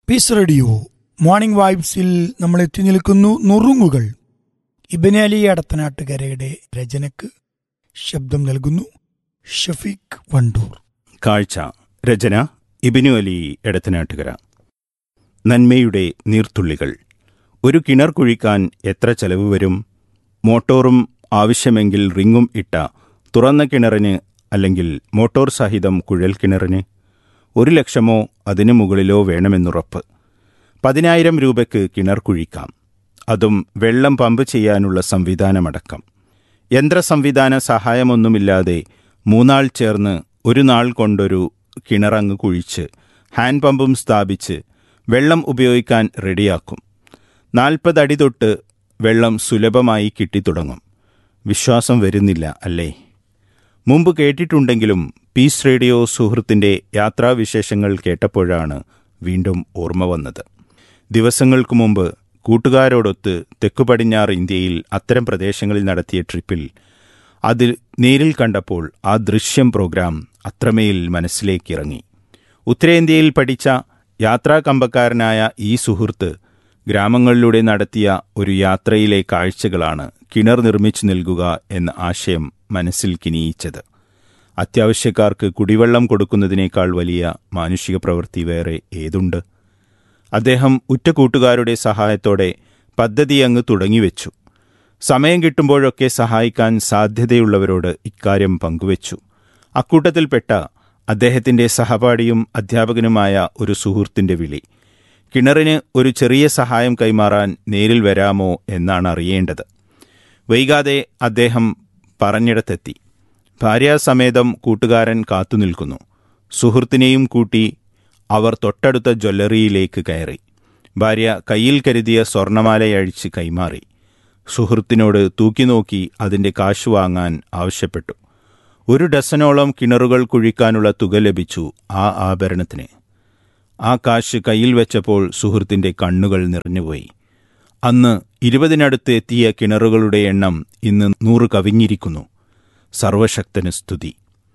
piece radio morning വൈബ്സിൽ നമ്മൾ എത്തി നിൽക്കുന്നു നുറുങ്ങുകൾ ഇബന് അലി അടത്തനാട്ടുകരയുടെ രചനക്ക് ശബ്ദം നൽകുന്നു ഷഫീഖ് വണ്ടൂർ കാഴ്ച രചന ഇബിനു അലി എടത്തനാട്ടുകര നന്മയുടെ നീർത്തുള്ളികൾ ഒരു കിണർ കുഴിക്കാൻ എത്ര ചെലവ് വരും മോട്ടോറും ആവശ്യമെങ്കിൽ റിങ്ങും ഇട്ട തുറന്ന കിണറിന് അല്ലെങ്കിൽ മോട്ടോർ സഹിതം കുഴൽ കിണറിന് ഒരു ലക്ഷമോ അതിനു മുകളിലോ വേണമെന്നുറപ്പ് പതിനായിരം രൂപയ്ക്ക് കിണർ കുഴിക്കാം അതും വെള്ളം പമ്പ് ചെയ്യാനുള്ള സംവിധാനമടക്കം യന്ത്ര സംവിധാന സഹായമൊന്നുമില്ലാതെ മൂന്നാൾ ചേർന്ന് ഒരു നാൾ കൊണ്ടൊരു കിണറങ്ങ് കുഴിച്ച് ഹാൻഡ് പമ്പും സ്ഥാപിച്ച് വെള്ളം ഉപയോഗിക്കാൻ റെഡിയാക്കും നാൽപ്പത് അടി തൊട്ട് വെള്ളം സുലഭമായി കിട്ടിത്തുടങ്ങും വിശ്വാസം വരുന്നില്ല അല്ലേ മുമ്പ് കേട്ടിട്ടുണ്ടെങ്കിലും പീസ് റേഡിയോ സുഹൃത്തിൻ്റെ യാത്രാവിശേഷങ്ങൾ കേട്ടപ്പോഴാണ് വീണ്ടും ഓർമ്മ വന്നത് ദിവസങ്ങൾക്കു മുമ്പ് കൂട്ടുകാരോടൊത്ത് തെക്കു പടിഞ്ഞാറ് ഇന്ത്യയിൽ അത്തരം പ്രദേശങ്ങളിൽ നടത്തിയ ട്രിപ്പിൽ അതിൽ നേരിൽ കണ്ടപ്പോൾ ആ ദൃശ്യം പ്രോഗ്രാം അത്രമേൽ മനസ്സിലേക്കിറങ്ങി ഉത്തരേന്ത്യയിൽ പഠിച്ച യാത്രാ കമ്പക്കാരനായ ഈ സുഹൃത്ത് ഗ്രാമങ്ങളിലൂടെ നടത്തിയ ഒരു യാത്രയിലെ കാഴ്ചകളാണ് കിണർ നിർമ്മിച്ചു നൽകുക എന്ന ആശയം മനസ്സിൽ കിനിയിച്ചത് അത്യാവശ്യക്കാർക്ക് കുടിവെള്ളം കൊടുക്കുന്നതിനേക്കാൾ വലിയ മാനുഷിക പ്രവൃത്തി വേറെ ഏതുണ്ട് അദ്ദേഹം ഉറ്റ കൂട്ടുകാരുടെ സഹായത്തോടെ പദ്ധതി അങ്ങ് തുടങ്ങിവെച്ചു സമയം കിട്ടുമ്പോഴൊക്കെ സഹായിക്കാൻ സാധ്യതയുള്ളവരോട് ഇക്കാര്യം പങ്കുവച്ചു അക്കൂട്ടത്തിൽപ്പെട്ട അദ്ദേഹത്തിന്റെ സഹപാഠിയും അധ്യാപകനുമായ ഒരു സുഹൃത്തിന്റെ വിളി കിണറിന് ഒരു ചെറിയ സഹായം കൈമാറാൻ നേരിൽ വരാമോ എന്നാണ് അറിയേണ്ടത് വൈകാതെ അദ്ദേഹം പറഞ്ഞിടത്തെത്തി ഭാര്യാസമേതം കൂട്ടുകാരൻ കാത്തുനിൽക്കുന്നു സുഹൃത്തിനെയും കൂട്ടി അവർ തൊട്ടടുത്ത ജ്വല്ലറിയിലേക്ക് കയറി ഭാര്യ കയ്യിൽ കരുതിയ സ്വർണമാലയഴിച്ച് കൈമാറി സുഹൃത്തിനോട് തൂക്കിനോക്കി അതിന്റെ കാശ് വാങ്ങാൻ ആവശ്യപ്പെട്ടു ഒരു ഡസനോളം കിണറുകൾ കുഴിക്കാനുള്ള തുക ലഭിച്ചു ആ ആഭരണത്തിന് ആ കാശ് കയ്യിൽ വെച്ചപ്പോൾ സുഹൃത്തിന്റെ കണ്ണുകൾ നിറഞ്ഞുപോയി അന്ന് ഇരുപതിനടുത്ത് എത്തിയ കിണറുകളുടെ എണ്ണം ഇന്ന് നൂറ് കവിഞ്ഞിരിക്കുന്നു സർവശക്തന് സ്തുതി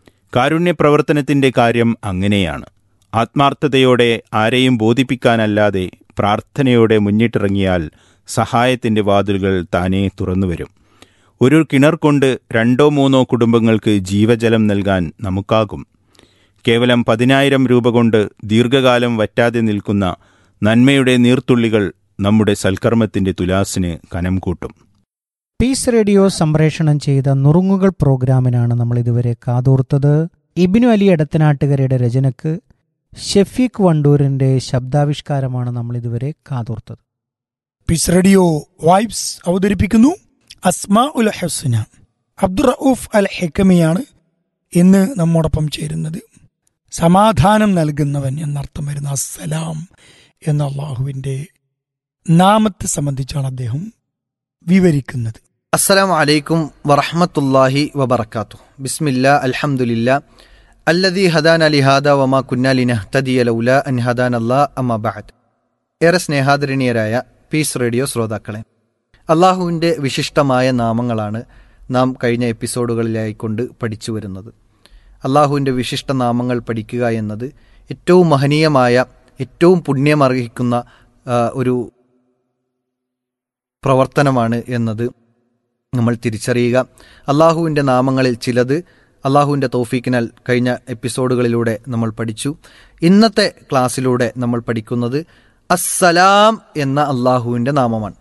കാരുണ്യപ്രവർത്തനത്തിന്റെ കാര്യം അങ്ങനെയാണ് ആത്മാർത്ഥതയോടെ ആരെയും ബോധിപ്പിക്കാനല്ലാതെ പ്രാർത്ഥനയോടെ മുന്നിട്ടിറങ്ങിയാൽ സഹായത്തിന്റെ വാതിലുകൾ താനേ തുറന്നുവരും ഒരു കിണർ കൊണ്ട് രണ്ടോ മൂന്നോ കുടുംബങ്ങൾക്ക് ജീവജലം നൽകാൻ നമുക്കാകും കേവലം പതിനായിരം രൂപ കൊണ്ട് ദീർഘകാലം വറ്റാതെ നിൽക്കുന്ന നന്മയുടെ നീർത്തുള്ളികൾ നമ്മുടെ സൽക്കർമ്മത്തിന്റെ തുലാസിന് കനം കൂട്ടും പീസ് റേഡിയോ സംപ്രേഷണം ചെയ്ത നുറുങ്ങുകൾ പ്രോഗ്രാമിനാണ് നമ്മൾ ഇതുവരെ കാതോർത്തത് ഇബിനു അലി എടത്തനാട്ടുകരയുടെ രചനക്ക് ഷെഫീഖ് വണ്ടൂരിന്റെ ശബ്ദാവിഷ്കാരമാണ് നമ്മൾ ഇതുവരെ കാതോർത്തത് പീസ് റേഡിയോ വൈബ്സ് അവതരിപ്പിക്കുന്നു അസ്മാ ഉൽ ഹുസ്ന അബ്ദുറൌഫ് അൽ ഹെക്കമിയാണ് ഇന്ന് നമ്മോടൊപ്പം ചേരുന്നത് സമാധാനം നൽകുന്നവൻ എന്നർത്ഥം വരുന്ന അസ്സലാം എന്ന അള്ളാഹുവിന്റെ നാമത്തെ സംബന്ധിച്ചാണ് അദ്ദേഹം വിവരിക്കുന്നത് അസ്സലാമു അലൈക്കും വറഹ്മത്തുള്ളാഹി വബറകാത്തു ബിസ്മില്ലാ അൽഹംദുലില്ലാ അല്ലദീ ഹദാന ലിഹാദ വമാ കുന്നാ ലിനഹ്തദിയ ലൗല അൻ ഹദാനല്ലാ അമ്മാ ബഅദ് ഏറെ സ്നേഹാദരണീയരായ പീസ് റേഡിയോ ശ്രോതാക്കളെ അള്ളാഹുവിൻ്റെ വിശിഷ്ടമായ നാമങ്ങളാണ് നാം കഴിഞ്ഞ എപ്പിസോഡുകളിലായി കൊണ്ട് പഠിച്ചു വരുന്നത് അള്ളാഹുവിൻ്റെ വിശിഷ്ട നാമങ്ങൾ പഠിക്കുക എന്നത് ഏറ്റവും മഹനീയമായ ഏറ്റവും പുണ്യമർഹിക്കുന്ന ആ, ഒരു പ്രവർത്തനമാണ് എന്നത് നമ്മൾ തിരിച്ചറിയുക അള്ളാഹുവിൻ്റെ നാമങ്ങളിൽ ചിലത് അള്ളാഹുവിൻ്റെ തോഫീക്കിനാൽ കഴിഞ്ഞ എപ്പിസോഡുകളിലൂടെ നമ്മൾ പഠിച്ചു ഇന്നത്തെ ക്ലാസ്സിലൂടെ നമ്മൾ പഠിക്കുന്നത് അസ്സലാം എന്ന അള്ളാഹുവിൻ്റെ നാമമാണ്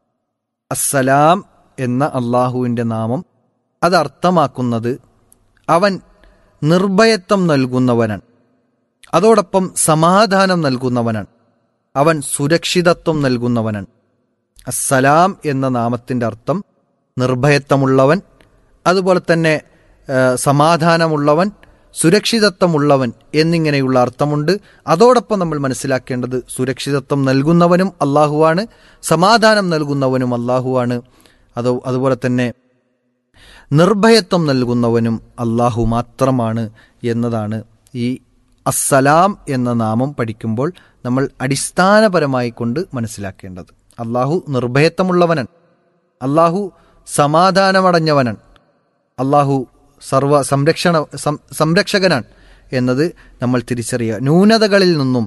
അസ്സലാം എന്ന അള്ളാഹുവിൻ്റെ നാമം അത് അർത്ഥമാക്കുന്നത് അവൻ നിർഭയത്വം നൽകുന്നവനാണ് അതോടൊപ്പം സമാധാനം നൽകുന്നവനാണ് അവൻ സുരക്ഷിതത്വം നൽകുന്നവനാണ് അസ്സലാം എന്ന നാമത്തിൻ്റെ അർത്ഥം നിർഭയത്വമുള്ളവൻ അതുപോലെ തന്നെ ആ, സമാധാനമുള്ളവൻ സുരക്ഷിതത്വമുള്ളവൻ എന്നിങ്ങനെയുള്ള അർത്ഥമുണ്ട് അതോടൊപ്പം നമ്മൾ മനസ്സിലാക്കേണ്ടത് സുരക്ഷിതത്വം നൽകുന്നവനും അള്ളാഹുവാണ് സമാധാനം നൽകുന്നവനും അള്ളാഹുവാണ് അതോ അതുപോലെ തന്നെ നിർഭയത്വം നൽകുന്നവനും അള്ളാഹു മാത്രമാണ് എന്നതാണ് ഈ അസ്സലാം എന്ന നാമം പഠിക്കുമ്പോൾ നമ്മൾ അടിസ്ഥാനപരമായി കൊണ്ട് മനസ്സിലാക്കേണ്ടത് അള്ളാഹു നിർഭയത്വമുള്ളവനാണ് അള്ളാഹു സമാധാനമടഞ്ഞവനാണ് അള്ളാഹു സർവ സംരക്ഷണ സം- സംരക്ഷകനാണ് എന്നത് നമ്മൾ തിരിച്ചറിയുക ന്യൂനതകളിൽ നിന്നും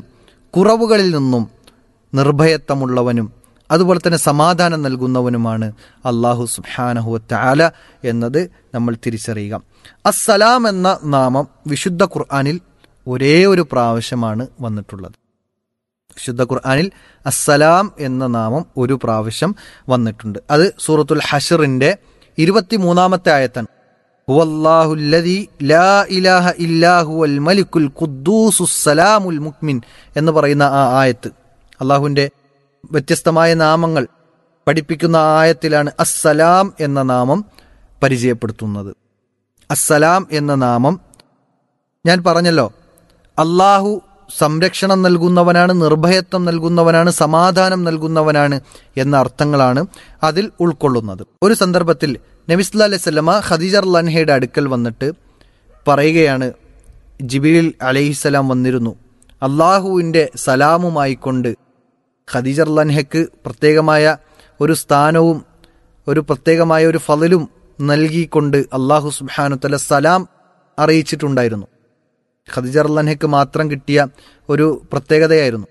കുറവുകളിൽ നിന്നും നിർഭയത്വമുള്ളവനും അതുപോലെ തന്നെ സമാധാനം നൽകുന്നവനുമാണ് അള്ളാഹു സുബ്ഹാനഹു തആല എന്നത് നമ്മൾ തിരിച്ചറിയുക അസ്സലാം എന്ന നാമം വിശുദ്ധ ഖുർആനിൽ ഒരേ ഒരു പ്രാവശ്യമാണ് വന്നിട്ടുള്ളത് വിശുദ്ധ ഖുർആനിൽ അസ്സലാം എന്ന നാമം ഒരു പ്രാവശ്യം വന്നിട്ടുണ്ട് അത് സൂറത്തുൽ ഹഷറിന്റെ ഇരുപത്തിമൂന്നാമത്തെ ആയത്താണ് ഹുവല്ലാഹുല്ലദീ ലാ ഇലാഹ ഇല്ലാ ഹുവൽ മലിക്കുൽ ഖുദ്ദൂസുസ് സലാമുൽ മുക്മിൻ എന്ന് പറയുന്ന ആ ആയത്ത് അള്ളാഹുവിൻ്റെ വ്യത്യസ്തമായ നാമങ്ങൾ പഠിപ്പിക്കുന്ന ആ ആയത്തിലാണ് അസ്സലാം എന്ന നാമം പരിചയപ്പെടുത്തുന്നത് അസ്സലാം എന്ന നാമം ഞാൻ പറഞ്ഞല്ലോ അള്ളാഹു സംരക്ഷണം നൽകുന്നവനാണ് നിർഭയത്വം നൽകുന്നവനാണ് സമാധാനം നൽകുന്നവനാണ് എന്ന അർത്ഥങ്ങളാണ് അതിൽ ഉൾക്കൊള്ളുന്നത് ഒരു സന്ദർഭത്തിൽ നബിസ്ല അലൈഹി സ്വലമ ഖദീജർ ലൻഹയുടെ അടുക്കൽ വന്നിട്ട് പറയുകയാണ് ജിബിലിൽ അലൈഹിസ്സലാം വന്നിരുന്നു അള്ളാഹുവിൻ്റെ സലാമുമായിക്കൊണ്ട് ഖദീജർ ലൻഹയ്ക്ക് പ്രത്യേകമായ ഒരു സ്ഥാനവും ഒരു പ്രത്യേകമായ ഒരു ഫലലും നൽകിക്കൊണ്ട് അള്ളാഹു സുബാനുത്തല സലാം അറിയിച്ചിട്ടുണ്ടായിരുന്നു ഖദിജർ ലൻഹയ്ക്ക് മാത്രം കിട്ടിയ ഒരു പ്രത്യേകതയായിരുന്നു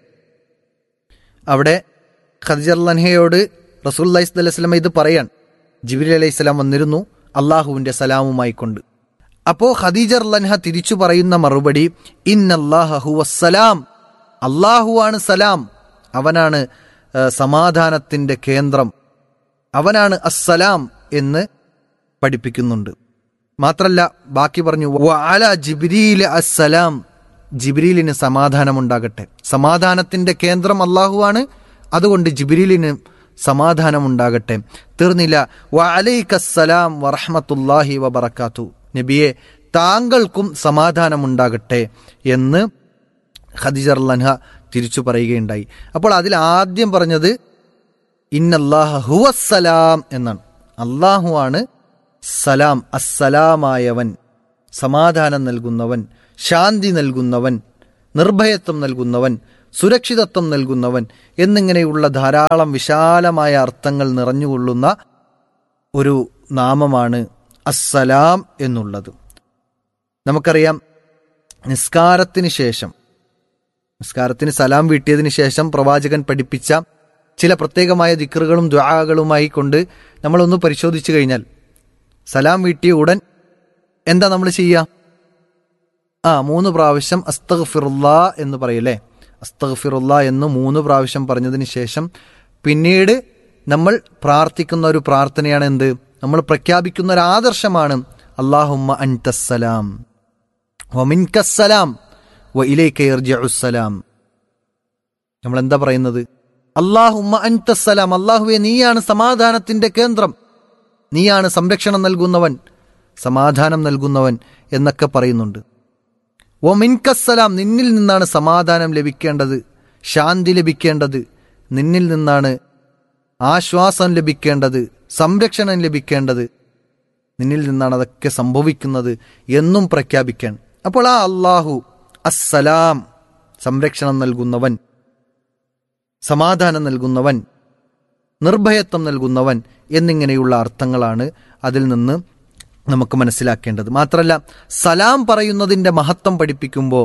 അവിടെ ഖദിജർ ലൻഹയോട് റസൂൽ അലൈഹി സ്വലമ ഇത് പറയാൻ ജിബിലി അലൈഹി സ്വലാം വന്നിരുന്നു അള്ളാഹുവിൻ്റെ സലാമുമായി കൊണ്ട് അപ്പോൾ ഖദീജർ ലൻഹ തിരിച്ചു പറയുന്ന മറുപടി ഇന്നല്ലാഹുവസ്സലാം അള്ളാഹുവാണ് സലാം അവനാണ് ആ, സമാധാനത്തിൻ്റെ കേന്ദ്രം അവനാണ് അസ്സലാം എന്ന് പഠിപ്പിക്കുന്നുണ്ട് മാത്രല്ല ബാക്കി പറഞ്ഞു വഅല ജിബ്രീൽ അസ്സലാം ജിബ്രീലിന് സമാധാനമുണ്ടാകട്ടെ സമാധാനത്തിന്റെ കേന്ദ്രം അള്ളാഹുവാണ് അതുകൊണ്ട് ജിബ്രീലിന് സമാധാനമുണ്ടാകട്ടെ തീർന്നില്ല വഅലൈക്കസ്സലാം വറഹ്മത്തുള്ളാഹി വബറകാത്തു നബിയെ താങ്കൾക്കും സമാധാനമുണ്ടാകട്ടെ എന്ന് ഖദീജർ ലൻഹ തിരിച്ചു പറയുകയുണ്ടായി അപ്പോൾ അതിൽ ആദ്യം പറഞ്ഞത് ഇന്നല്ലാഹ ഹുവസ്സലാം എന്നാണ് അള്ളാഹുവാണ് സലാം അസ്സലാമായവൻ സമാധാനം നൽകുന്നവൻ ശാന്തി നൽകുന്നവൻ നിർഭയത്വം നൽകുന്നവൻ സുരക്ഷിതത്വം നൽകുന്നവൻ എന്നിങ്ങനെയുള്ള ധാരാളം വിശാലമായ അർത്ഥങ്ങൾ നിറഞ്ഞുകൊള്ളുന്ന ഒരു നാമമാണ് അസ്സലാം എന്നുള്ളത് നമുക്കറിയാം നിസ്കാരത്തിന് ശേഷം നിസ്കാരത്തിന് സലാം വീട്ടിയതിന് ശേഷം പ്രവാചകൻ പഠിപ്പിച്ച ചില പ്രത്യേകമായ ദിക്കറുകളും ദ്വാകളുമായി കൊണ്ട് നമ്മളൊന്ന് പരിശോധിച്ചു കഴിഞ്ഞാൽ സലാം വീട്ടിയ ഉടൻ എന്താ നമ്മൾ ചെയ്യുക ആ മൂന്ന് പ്രാവശ്യം അസ്തഗ്ഫിറുല്ലാ എന്ന് പറയല്ലേ അസ്തഗ്ഫിറുല്ലാ എന്ന് മൂന്ന് പ്രാവശ്യം പറഞ്ഞതിന് ശേഷം പിന്നീട് നമ്മൾ പ്രാർത്ഥിക്കുന്ന ഒരു പ്രാർത്ഥനയാണ് എന്ത് നമ്മൾ പ്രഖ്യാപിക്കുന്ന ഒരു ആദർശമാണ് അള്ളാഹുമ്മ അൻതസ്സലാം വമിൻകസ്സലാം വ ഇലൈക യർജിഉസ്സലാം നമ്മൾ എന്താ പറയുന്നത് അള്ളാഹുമ്മ അൻതസ്സലാം അള്ളാഹുവെ നീയാണ് സമാധാനത്തിന്റെ കേന്ദ്രം നീയാണ് സംരക്ഷണം നൽകുന്നവൻ സമാധാനം നൽകുന്നവൻ എന്നൊക്കെ പറയുന്നുണ്ട് ഓ മിൻകസ്സലാം നിന്നിൽ നിന്നാണ് സമാധാനം ലഭിക്കേണ്ടത് ശാന്തി ലഭിക്കേണ്ടത് നിന്നിൽ നിന്നാണ് ആശ്വാസം ലഭിക്കേണ്ടത് സംരക്ഷണം ലഭിക്കേണ്ടത് നിന്നിൽ നിന്നാണ് അതൊക്കെ സംഭവിക്കുന്നത് എന്നും പ്രഖ്യാപിക്കാൻ അപ്പോൾ ആ അള്ളാഹു അസ്സലാം സംരക്ഷണം നൽകുന്നവൻ സമാധാനം നൽകുന്നവൻ നിർഭയത്വം നൽകുന്നവൻ എന്നിങ്ങനെയുള്ള അർത്ഥങ്ങളാണ് അതിൽ നിന്ന് നമുക്ക് മനസ്സിലാക്കേണ്ടത് മാത്രമല്ല സലാം പറയുന്നതിന്റെ മഹത്വം പഠിപ്പിക്കുമ്പോൾ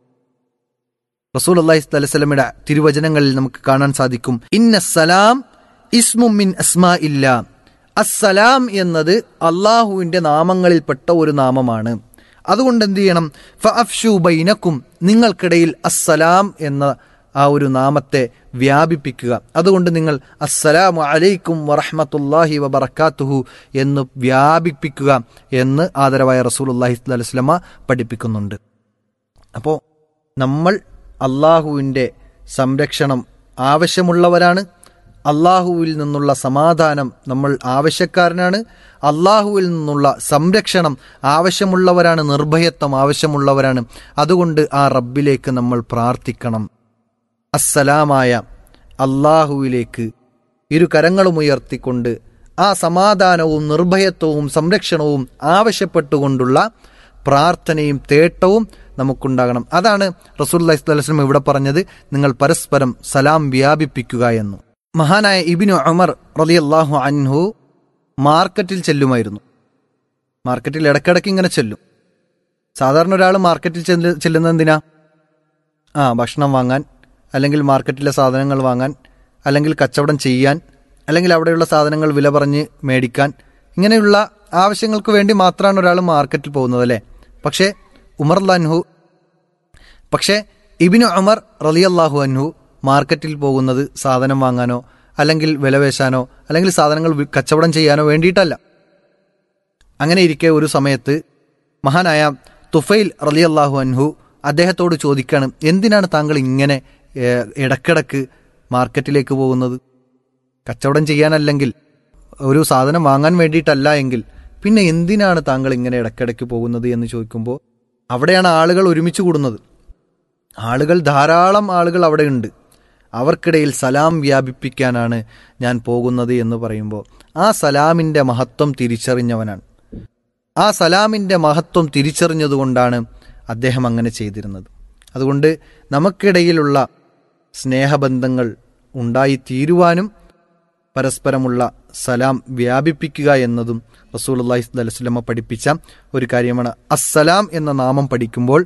റസൂൽ അള്ളാഹി സ്വലമയുടെ തിരുവചനങ്ങളിൽ നമുക്ക് കാണാൻ സാധിക്കും ഇന്ന സലാം ഇസ്മുമിൻ അസ്മാ ഇല്ല അസ്സലാം എന്നത് അള്ളാഹുവിന്റെ നാമങ്ങളിൽപ്പെട്ട ഒരു നാമമാണ് അതുകൊണ്ട് എന്ത് ചെയ്യണം ഫഅഫ്ഷു ബൈനക്കും നിങ്ങൾക്കിടയിൽ അസ്സലാം എന്ന ആ ഒരു നാമത്തെ വ്യാപിപ്പിക്കുക അതുകൊണ്ട് നിങ്ങൾ അസ്സലാമു അലൈക്കും വറഹ്മത്തുള്ളാഹി വബറക്കാത്തുഹു എന്ന് വ്യാപിപ്പിക്കുക എന്ന് ആദരവായ റസൂലുള്ളാഹി സ്വല്ലല്ലാഹി അലൈഹി വസല്ലമ പഠിപ്പിക്കുന്നുണ്ട് അപ്പോൾ നമ്മൾ അള്ളാഹുവിൻ്റെ സംരക്ഷണം ആവശ്യമുള്ളവരാണ് അള്ളാഹുവിൽ നിന്നുള്ള സമാധാനം നമ്മൾ ആവശ്യക്കാരനാണ് അള്ളാഹുവിൽ നിന്നുള്ള സംരക്ഷണം ആവശ്യമുള്ളവരാണ് നിർഭയത്വം ആവശ്യമുള്ളവരാണ് അതുകൊണ്ട് ആ റബ്ബിലേക്ക് നമ്മൾ പ്രാർത്ഥിക്കണം അസ്സലാമായ അള്ളാഹുവിലേക്ക് ഇരു കരങ്ങളും ഉയർത്തിക്കൊണ്ട് ആ സമാധാനവും നിർഭയത്വവും സംരക്ഷണവും ആവശ്യപ്പെട്ടുകൊണ്ടുള്ള പ്രാർത്ഥനയും തേട്ടവും നമുക്കുണ്ടാകണം അതാണ് റസൂല്ലി സ്വലം ഇവിടെ പറഞ്ഞത് നിങ്ങൾ പരസ്പരം സലാം വ്യാപിപ്പിക്കുക എന്ന് മഹാനായ ഇബിനു ഉമർ റളിയല്ലാഹു അൻഹു മാർക്കറ്റിൽ ചെല്ലുമായിരുന്നു മാർക്കറ്റിൽ ഇടയ്ക്കിടയ്ക്ക് ഇങ്ങനെ ചെല്ലും സാധാരണ ഒരാൾ മാർക്കറ്റിൽ ചെല്ല് ചെല്ലുന്നത് എന്തിനാ ആ ഭക്ഷണം വാങ്ങാൻ അല്ലെങ്കിൽ മാർക്കറ്റിലെ സാധനങ്ങൾ വാങ്ങാൻ അല്ലെങ്കിൽ കച്ചവടം ചെയ്യാൻ അല്ലെങ്കിൽ അവിടെയുള്ള സാധനങ്ങൾ വില പറഞ്ഞ് മേടിക്കാൻ ഇങ്ങനെയുള്ള ആവശ്യങ്ങൾക്ക് വേണ്ടി മാത്രമാണ് ഒരാൾ മാർക്കറ്റിൽ പോകുന്നത് അല്ലേ പക്ഷേ ഉമർ അൻഹു പക്ഷേ ഇബിനു ഉമർ റലിയല്ലാഹു അൻഹു മാർക്കറ്റിൽ പോകുന്നത് സാധനം വാങ്ങാനോ അല്ലെങ്കിൽ വിലവേശാനോ അല്ലെങ്കിൽ സാധനങ്ങൾ വി- കച്ചവടം ചെയ്യാനോ വേണ്ടിയിട്ടല്ല അങ്ങനെ ഇരിക്കെ ഒരു സമയത്ത് മഹാനായ തുഫൈൽ റലിയല്ലാഹു അൻഹു അദ്ദേഹത്തോട് ചോദിക്കാണ് എന്തിനാണ് താങ്കൾ ഇങ്ങനെ ഏഹ്, ഇടക്കിടക്ക് മാർക്കറ്റിലേക്ക് പോകുന്നത് കച്ചവടം ചെയ്യാനല്ലെങ്കിൽ ഒരു സാധനം വാങ്ങാൻ വേണ്ടിയിട്ടല്ല എങ്കിൽ പിന്നെ എന്തിനാണ് താങ്കൾ ഇങ്ങനെ ഇടക്കിടയ്ക്ക് പോകുന്നത് എന്ന് ചോദിക്കുമ്പോൾ അവിടെയാണ് ആളുകൾ ഒരുമിച്ച് കൂടുന്നത് ആളുകൾ ധാരാളം ആളുകൾ അവിടെയുണ്ട് അവർക്കിടയിൽ സലാം വ്യാപിപ്പിക്കാനാണ് ഞാൻ പോകുന്നത് എന്ന് പറയുമ്പോൾ ആ സലാമിൻ്റെ മഹത്വം തിരിച്ചറിഞ്ഞവനാണ് ആ സലാമിൻ്റെ മഹത്വം തിരിച്ചറിഞ്ഞതുകൊണ്ടാണ് അദ്ദേഹം അങ്ങനെ ചെയ്തിരുന്നത് അതുകൊണ്ട് നമുക്കിടയിലുള്ള സ്നേഹബന്ധങ്ങൾ ഉണ്ടായിത്തീരുവാനും പരസ്പരമുള്ള സലാം വ്യാപിപ്പിക്കുക എന്നതും റസൂൽ അള്ളാഹി വസ്ലമ പഠിപ്പിച്ച ഒരു കാര്യമാണ് അസ്സലാം എന്ന നാമം പഠിക്കുമ്പോൾ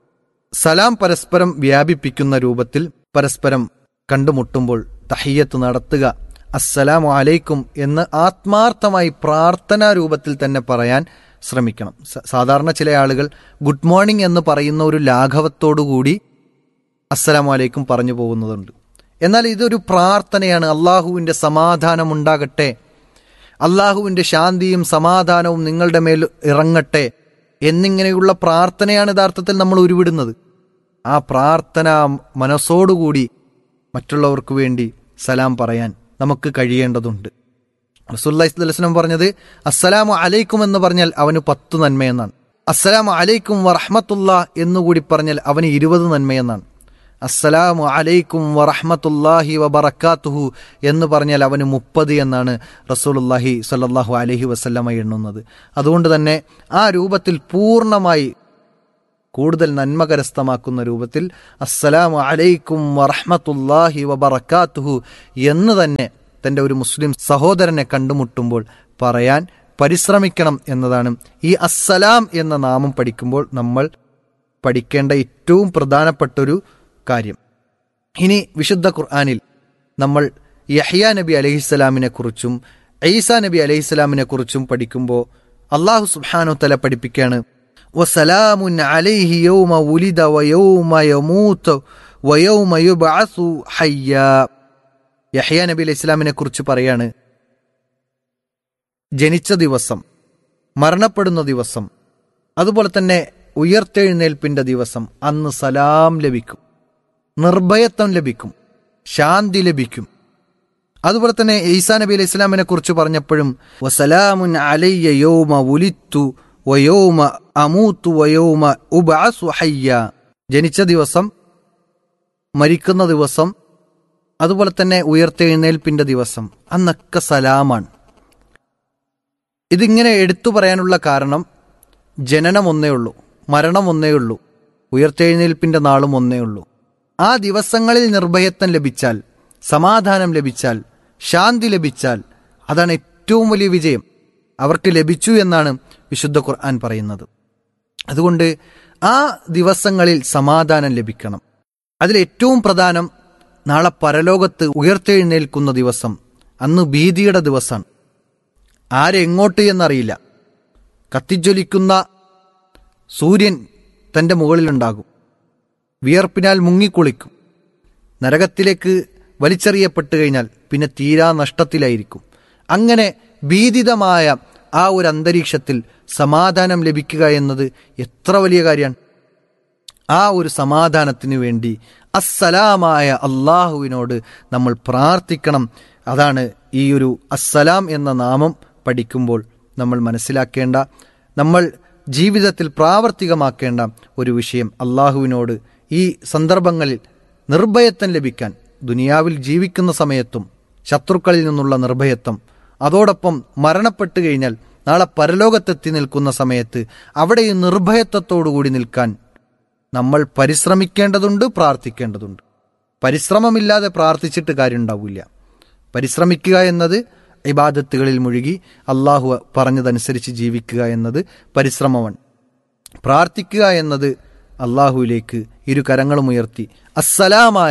സലാം പരസ്പരം വ്യാപിപ്പിക്കുന്ന രൂപത്തിൽ പരസ്പരം കണ്ടുമുട്ടുമ്പോൾ തഹയ്യത്ത് നടത്തുക അസ്സലാമു അലൈക്കും എന്ന് ആത്മാർത്ഥമായി പ്രാർത്ഥനാ രൂപത്തിൽ തന്നെ പറയാൻ ശ്രമിക്കണം സ- സാധാരണ ചില ആളുകൾ ഗുഡ് മോർണിംഗ് എന്ന് പറയുന്ന ഒരു ലാഘവത്തോടുകൂടി അസ്സലാമു അലൈക്കും പറഞ്ഞു പോകുന്നതുണ്ട് എന്നാൽ ഇതൊരു പ്രാർത്ഥനയാണ് അള്ളാഹുവിൻ്റെ സമാധാനം ഉണ്ടാകട്ടെ അള്ളാഹുവിൻ്റെ ശാന്തിയും സമാധാനവും നിങ്ങളുടെ മേൽ ഇറങ്ങട്ടെ എന്നിങ്ങനെയുള്ള പ്രാർത്ഥനയാണ് യഥാർത്ഥത്തിൽ നമ്മൾ ഉരുവിടുന്നത് ആ പ്രാർത്ഥന മനസ്സോടുകൂടി മറ്റുള്ളവർക്ക് വേണ്ടി സലാം പറയാൻ നമുക്ക് കഴിയേണ്ടതുണ്ട് റസൂല്ലി സ്വലം പറഞ്ഞത് അസ്സലാമു അലൈക്കും എന്ന് പറഞ്ഞാൽ അവന് പത്ത് നന്മയെന്നാണ് അസ്സലാമു അലൈക്കും വറഹ്മത്തുള്ള എന്നുകൂടി പറഞ്ഞാൽ അവന് ഇരുപത് നന്മയെന്നാണ് അസ്സലാമു അലൈക്കും വറഹ്മത്തുല്ലാഹി വബറക്കാത്തുഹു എന്ന് പറഞ്ഞാൽ അവന് മുപ്പത് എന്നാണ് റസൂലുല്ലാഹി സ്വല്ലല്ലാഹു അലൈഹി വസല്ലമ എണ്ണുന്നത് അതുകൊണ്ട് തന്നെ ആ രൂപത്തിൽ പൂർണ്ണമായി കൂടുതൽ നന്മ കരസ്ഥമാക്കുന്ന രൂപത്തിൽ അസ്സലാമു അലൈക്കും വറഹ്മത്തുല്ലാഹി വബറക്കാത്തുഹു എന്ന് തന്നെ തൻ്റെ ഒരു മുസ്ലിം സഹോദരനെ കണ്ടുമുട്ടുമ്പോൾ പറയാൻ പരിശ്രമിക്കണം എന്നതാണ് ഈ അസ്സലാം എന്ന നാമം പഠിക്കുമ്പോൾ നമ്മൾ പഠിക്കേണ്ട ഏറ്റവും പ്രധാനപ്പെട്ടൊരു കാര്യം ഇനി വിശുദ്ധ ഖുർആാനിൽ നമ്മൾ യഹ്യ നബി അലഹിസ്സലാമിനെ കുറിച്ചും ഈസാ നബി അലഹിസ്സലാമിനെ കുറിച്ചും പഠിക്കുമ്പോൾ അള്ളാഹു സുബ്ഹാനു തല പഠിപ്പിക്കുകയാണ് വസലാമുൻ അലൈഹി യൗമ ഉലിദ വയൗമ യമൂത്ത് വയൗമ യുബ്അസു ഹയ്യ യഹ്യ നബി അലൈഹി ഇസ്ലാമിനെ കുറിച്ച് പറയാണ് ജനിച്ച ദിവസം മരണപ്പെടുന്ന ദിവസം അതുപോലെ തന്നെ ഉയർത്തെഴുന്നേൽപ്പിന്റെ ദിവസം അന്ന് സലാം ലഭിക്കും നിർഭയത്വം ലഭിക്കും ശാന്തി ലഭിക്കും അതുപോലെ തന്നെ ഈസാ നബി അലൈഹി ഇസ്ലാമിനെ കുറിച്ച് പറഞ്ഞപ്പോഴും വസലാമുൻ അലയ്യ യൗമ ഉലിത്തു വയോമ അമൂത്തു വയോമ ഉബഅസു ഹയ്യ ജനിച്ച ദിവസം മരിക്കുന്ന ദിവസം അതുപോലെ തന്നെ ഉയർത്തെഴുന്നേൽപ്പിന്റെ ദിവസം അന്നൊക്കെ സലാമാണ് ഇതിങ്ങനെ എടുത്തു പറയാനുള്ള കാരണം ജനനം ഒന്നേ ഉള്ളൂ മരണം ഒന്നേ ഉള്ളൂ ഉയർത്തെഴുന്നേൽപ്പിന്റെ നാളും ഒന്നേ ഉള്ളൂ ആ ദിവസങ്ങളിൽ നിർഭയത്വം ലഭിച്ചാൽ സമാധാനം ലഭിച്ചാൽ ശാന്തി ലഭിച്ചാൽ അതാണ് ഏറ്റവും വലിയ വിജയം അവർക്ക് ലഭിച്ചു എന്നാണ് വിശുദ്ധ ഖുർആൻ പറയുന്നത് അതുകൊണ്ട് ആ ദിവസങ്ങളിൽ സമാധാനം ലഭിക്കണം അതിൽ ഏറ്റവും പ്രധാനം നാളെ പരലോകത്ത് ഉയർത്തെഴുന്നേൽക്കുന്ന ദിവസം അന്ന് ഭീതിയുടെ ദിവസമാണ് ആരെങ്ങോട്ട് എന്നറിയില്ല കത്തിജ്വലിക്കുന്ന സൂര്യൻ തൻ്റെ മുകളിലുണ്ടാകും വിയർപ്പിനാൽ മുങ്ങിക്കുളിക്കും നരകത്തിലേക്ക് വലിച്ചെറിയപ്പെട്ട് കഴിഞ്ഞാൽ പിന്നെ തീരാ നഷ്ടത്തിലായിരിക്കും അങ്ങനെ ഭീതിതമായ ആ ഒരു അന്തരീക്ഷത്തിൽ സമാധാനം ലഭിക്കുക എന്നത് എത്ര വലിയ കാര്യമാണ് ആ ഒരു സമാധാനത്തിന് വേണ്ടി അസ്സലാമായ അള്ളാഹുവിനോട് നമ്മൾ പ്രാർത്ഥിക്കണം അതാണ് ഈ ഒരു അസ്സലാം എന്ന നാമം പഠിക്കുമ്പോൾ നമ്മൾ മനസ്സിലാക്കേണ്ട നമ്മൾ ജീവിതത്തിൽ പ്രാവർത്തികമാക്കേണ്ട ഒരു വിഷയം അള്ളാഹുവിനോട് ഈ സന്ദർഭങ്ങളിൽ നിർഭയത്വം ലഭിക്കാൻ ദുനിയാവിൽ ജീവിക്കുന്ന സമയത്തും ശത്രുക്കളിൽ നിന്നുള്ള നിർഭയത്വം അതോടൊപ്പം മരണപ്പെട്ടു കഴിഞ്ഞാൽ നാളെ പരലോകത്തെത്തി നിൽക്കുന്ന സമയത്ത് അവിടെ ഈ നിർഭയത്വത്തോടുകൂടി നിൽക്കാൻ നമ്മൾ പരിശ്രമിക്കേണ്ടതുണ്ട് പ്രാർത്ഥിക്കേണ്ടതുണ്ട് പരിശ്രമമില്ലാതെ പ്രാർത്ഥിച്ചിട്ട് കാര്യം ഉണ്ടാവില്ല പരിശ്രമിക്കുക എന്നത് ഇബാദത്തുകളിൽ മുഴുകി അള്ളാഹു പറഞ്ഞതനുസരിച്ച് ജീവിക്കുക എന്നത് പരിശ്രമമാണ് പ്രാർത്ഥിക്കുക എന്നത് അള്ളാഹുവിലേക്ക് ഇരു കരങ്ങളും ഉയർത്തി അസ്സലാമായ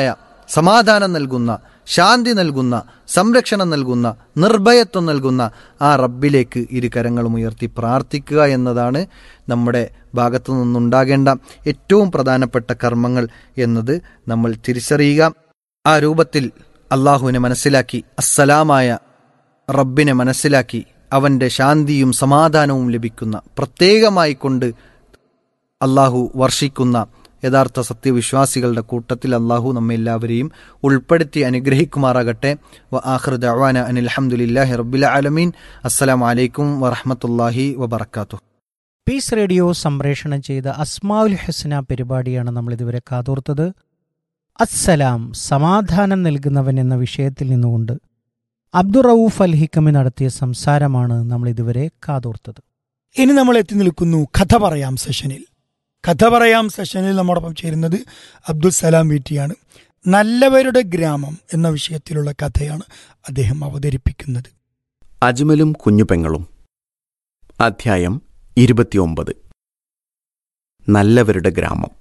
സമാധാനം നൽകുന്ന ശാന്തി നൽകുന്ന സംരക്ഷണം നൽകുന്ന നിർഭയത്വം നൽകുന്ന ആ റബ്ബിലേക്ക് ഇരു കരങ്ങളും ഉയർത്തി പ്രാർത്ഥിക്കുക എന്നതാണ് നമ്മുടെ ഭാഗത്തു നിന്നുണ്ടാകേണ്ട ഏറ്റവും പ്രധാനപ്പെട്ട കർമ്മങ്ങൾ എന്നത് നമ്മൾ തിരിച്ചറിയുക ആ രൂപത്തിൽ അള്ളാഹുവിനെ മനസ്സിലാക്കി അസ്സലാമായ റബ്ബിനെ മനസ്സിലാക്കി അവൻ്റെ ശാന്തിയും സമാധാനവും ലഭിക്കുന്ന പ്രത്യേകമായി കൊണ്ട് അള്ളാഹു വർഷിക്കുന്ന യഥാർത്ഥ സത്യവിശ്വാസികളുടെ കൂട്ടത്തിൽ അള്ളാഹു നമ്മെ എല്ലാവരെയും ഉൾപ്പെടുത്തി അനുഗ്രഹിക്കുമാറാകട്ടെ വ ആഖിർ ദഅവാന അനിൽ ഹംദുലില്ലാഹി റബ്ബിൽ ആലമീൻ അസ്സലാമു അലൈക്കും വറഹ്മത്തുള്ളാഹി വബറകാതുഹു പീസ് റേഡിയോ സംപ്രേഷണം ചെയ്ത അസ്മാഉൽ ഹസ്ന പരിപാടിയാണ് നമ്മൾ ഇതുവരെ കാതോർത്തത് അസ്സലാം സമാധാനം നൽകുന്നവൻ എന്ന വിഷയത്തിൽ നിന്നുകൊണ്ട് അബ്ദുർ റൌഫ് അൽ ഹിക്കമി നടത്തിയ സംസാരമാണ് നമ്മൾ ഇതുവരെ കാതോർത്തത് ഇനി നമ്മൾ എത്തി നിൽക്കുന്നു കഥ പറയാം സെഷനിൽ കഥ പറയാം സെഷനിൽ നമ്മോടൊപ്പം ചേരുന്നത് അബ്ദുൽ സലാം വീട്ടിയാണ് നല്ലവരുടെ ഗ്രാമം എന്ന വിഷയത്തിലുള്ള കഥയാണ് അദ്ദേഹം അവതരിപ്പിക്കുന്നത് അജ്മലും കുഞ്ഞുപെങ്ങളും അധ്യായം ഇരുപത്തിയൊമ്പത് നല്ലവരുടെ ഗ്രാമം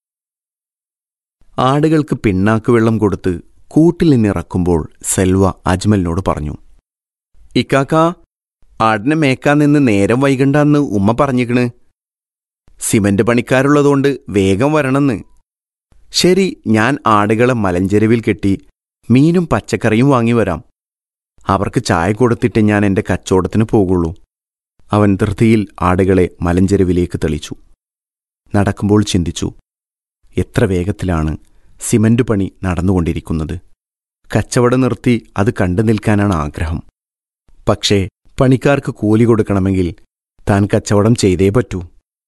ആടുകൾക്ക് പിണ്ണാക്ക് വെള്ളം കൊടുത്ത് കൂട്ടിൽ നിന്നിറക്കുമ്പോൾ സെൽവ അജ്മലിനോട് പറഞ്ഞു ഇക്കാക്ക ആടിനെ മേക്കാൻ നിന്ന് നേരം വൈകണ്ടെന്ന് ഉമ്മ പറഞ്ഞിക്കണ് സിമന്റ് പണിക്കാരുള്ളതുകൊണ്ട് വേഗം വരണമെന്ന് ശരി ഞാൻ ആടുകളെ മലഞ്ചെരുവിൽ കെട്ടി മീനും പച്ചക്കറിയും വാങ്ങി വരാം അവർക്ക് ചായ കൊടുത്തിട്ട് ഞാൻ എന്റെ കച്ചവടത്തിന് പോകുള്ളൂ അവൻ ധൃതിയിൽ ആടുകളെ മലഞ്ചെരുവിലേക്ക് തെളിച്ചു നടക്കുമ്പോൾ ചിന്തിച്ചു എത്ര വേഗത്തിലാണ് സിമന്റ് പണി നടന്നുകൊണ്ടിരിക്കുന്നത് കച്ചവടം നിർത്തി അത് കണ്ടു നിൽക്കാനാണ് ആഗ്രഹം പക്ഷേ പണിക്കാർക്ക് കൂലി കൊടുക്കണമെങ്കിൽ താൻ കച്ചവടം ചെയ്തേ പറ്റൂ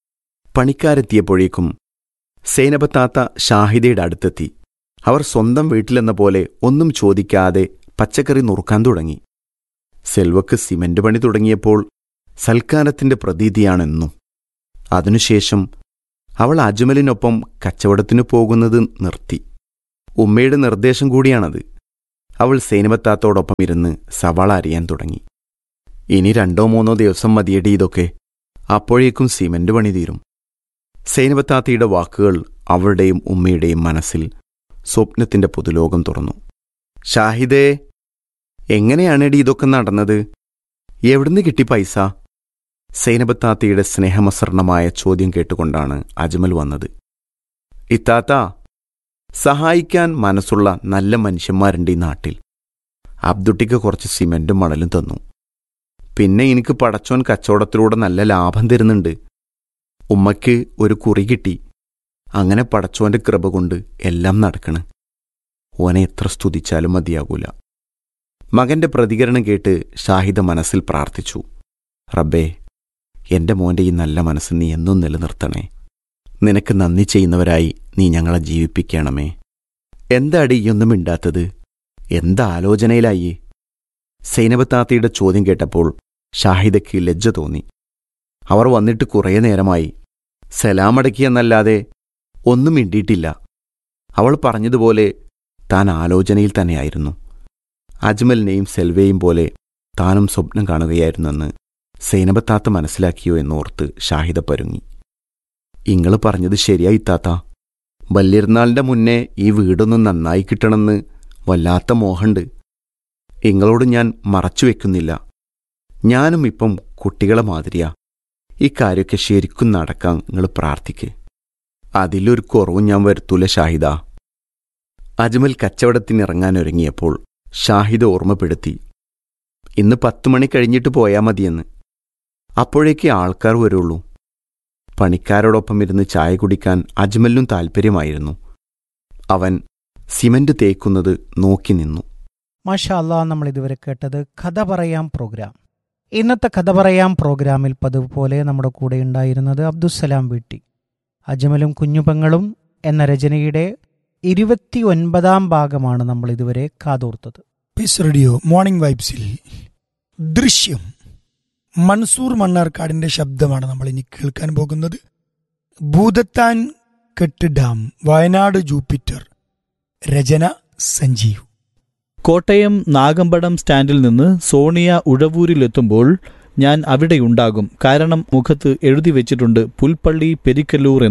പണിക്കാരെത്തിയപ്പോഴേക്കും സേനബത്താത്ത ഷാഹിദയുടെ അടുത്തെത്തി അവർ സ്വന്തം വീട്ടിലെന്ന പോലെ ഒന്നും ചോദിക്കാതെ പച്ചക്കറി നുറുക്കാൻ തുടങ്ങി സെൽവക്ക് സിമന്റ് പണി തുടങ്ങിയപ്പോൾ സൽക്കാരത്തിന്റെ പ്രതീതിയാണെന്നും അതിനുശേഷം അവൾ അജ്മലിനൊപ്പം കച്ചവടത്തിനു പോകുന്നത് നിർത്തി ഉമ്മയുടെ നിർദ്ദേശം കൂടിയാണത് അവൾ സേനബത്താത്തോടൊപ്പം ഇരുന്ന് സവാള അറിയാൻ തുടങ്ങി ഇനി രണ്ടോ മൂന്നോ ദിവസം മതിയടി ഇതൊക്കെ അപ്പോഴേക്കും സിമന്റ് പണി തീരും സേനബത്താത്തയുടെ വാക്കുകൾ അവളുടെയും ഉമ്മയുടെയും മനസ്സിൽ സ്വപ്നത്തിന്റെ പുതുലോകം തുറന്നു ഷാഹിദേ എങ്ങനെയാണെടി ഇതൊക്കെ നടന്നത് എവിടുന്ന് കിട്ടി പൈസ സൈനബത്താത്തയുടെ സ്നേഹമസരണമായ ചോദ്യം കേട്ടുകൊണ്ടാണ് അജ്മൽ വന്നത് ഇത്താത്ത സഹായിക്കാൻ മനസ്സുള്ള നല്ല മനുഷ്യന്മാരുണ്ട് ഈ നാട്ടിൽ അബ്ദുട്ടിക്ക് കുറച്ച് സിമന്റും മണലും തന്നു പിന്നെ എനിക്ക് പടച്ചോൻ കച്ചവടത്തിലൂടെ നല്ല ലാഭം തരുന്നുണ്ട് ഉമ്മയ്ക്ക് ഒരു കുറി കിട്ടി അങ്ങനെ പടച്ചോന്റെ കൃപ കൊണ്ട് എല്ലാം നടക്കണ് ഓനെ എത്ര സ്തുതിച്ചാലും മതിയാകൂല മകന്റെ പ്രതികരണം കേട്ട് ഷാഹിദ മനസ്സിൽ പ്രാർത്ഥിച്ചു റബ്ബേ എന്റെ മോന്റെ ഈ നല്ല മനസ്സ് നീ എന്നും നിലനിർത്തണേ നിനക്ക് നന്ദി ചെയ്യുന്നവരായി നീ ഞങ്ങളെ ജീവിപ്പിക്കണമേ എന്താടി ഈയൊന്നും മിണ്ടാത്തത് എന്താ ആലോചനയിലായി സൈനബത്താത്തയുടെ ചോദ്യം കേട്ടപ്പോൾ ഷാഹിദയ്ക്ക് ലജ്ജ തോന്നി അവർ വന്നിട്ട് കുറേ നേരമായി സലാമടക്കിയെന്നല്ലാതെ ഒന്നും മിണ്ടിയിട്ടില്ല അവൾ പറഞ്ഞതുപോലെ താൻ ആലോചനയിൽ തന്നെയായിരുന്നു അജ്മലിനെയും സെൽവയെയും പോലെ താനും സ്വപ്നം കാണുകയായിരുന്നെന്ന് സൈനബത്താത്ത മനസ്സിലാക്കിയോ എന്നോർത്ത് ഷാഹിദ പരുങ്ങി ഇങ്ങള് പറഞ്ഞത് ശരിയായി താത്ത വല്യരുന്നാളിന്റെ മുന്നേ ഈ വീടൊന്നും നന്നായി കിട്ടണമെന്ന് വല്ലാത്ത മോഹമുണ്ട് ഇങ്ങളോട് ഞാൻ മറച്ചു വെക്കുന്നില്ല ഞാനും ഇപ്പം കുട്ടികളെ മാതിരിയാ ഇക്കാര്യമൊക്കെ ശരിക്കും നടക്കാൻ നിങ്ങൾ പ്രാർത്ഥിക്ക് അതിലൊരു കുറവും ഞാൻ വരുത്തൂല ഷാഹിദ അജ്മൽ കച്ചവടത്തിനിറങ്ങാനൊരുങ്ങിയപ്പോൾ ഷാഹിദ ഓർമ്മപ്പെടുത്തി ഇന്ന് പത്തു മണി കഴിഞ്ഞിട്ട് പോയാൽ മതിയെന്ന് അപ്പോഴേക്കേ ആൾക്കാർ വരുള്ളൂ പണിക്കാരോടൊപ്പം ഇരുന്ന് ചായ കുടിക്കാൻ അജ്മലിനും താൽപ്പര്യമായിരുന്നു അവൻ സിമന്റ് തേക്കുന്നത് നോക്കി നിന്നു മാഷാ അല്ലാ നമ്മൾ ഇതുവരെ കേട്ടത് കഥ പറയാം പ്രോഗ്രാം ഇന്നത്തെ കഥ പറയാം പ്രോഗ്രാമിൽ പതിവ് പോലെ നമ്മുടെ കൂടെ ഉണ്ടായിരുന്നത് അബ്ദുസലാം വീട്ടി അജ്മലും കുഞ്ഞുപെങ്ങളും എന്ന രചനയുടെ ഇരുപത്തി ഒൻപതാം ഭാഗമാണ് നമ്മൾ ഇതുവരെ കാതോർത്തത് പീസ് റേഡിയോ മോർണിംഗ് വൈബ്സിൽ ദൃശ്യം മൻസൂർ മണ്ണാർക്കാടിന്റെ ശബ്ദമാണ് നമ്മൾ ഇനി കേൾക്കാൻ പോകുന്നത് ഭൂതത്താൻ കെട്ട് ഡാം വയനാട് ജൂപ്പിറ്റർ രചന സഞ്ജീവ് കോട്ടയം നാഗമ്പടം സ്റ്റാൻഡിൽ നിന്ന് സോണിയ ഉഴവൂരിലെത്തുമ്പോൾ ഞാൻ അവിടെയുണ്ടാകും കാരണം മുഖത്ത് എഴുതി വെച്ചിട്ടുണ്ട് പുൽപ്പള്ളി പെരിക്കല്ലൂർ എന്ന്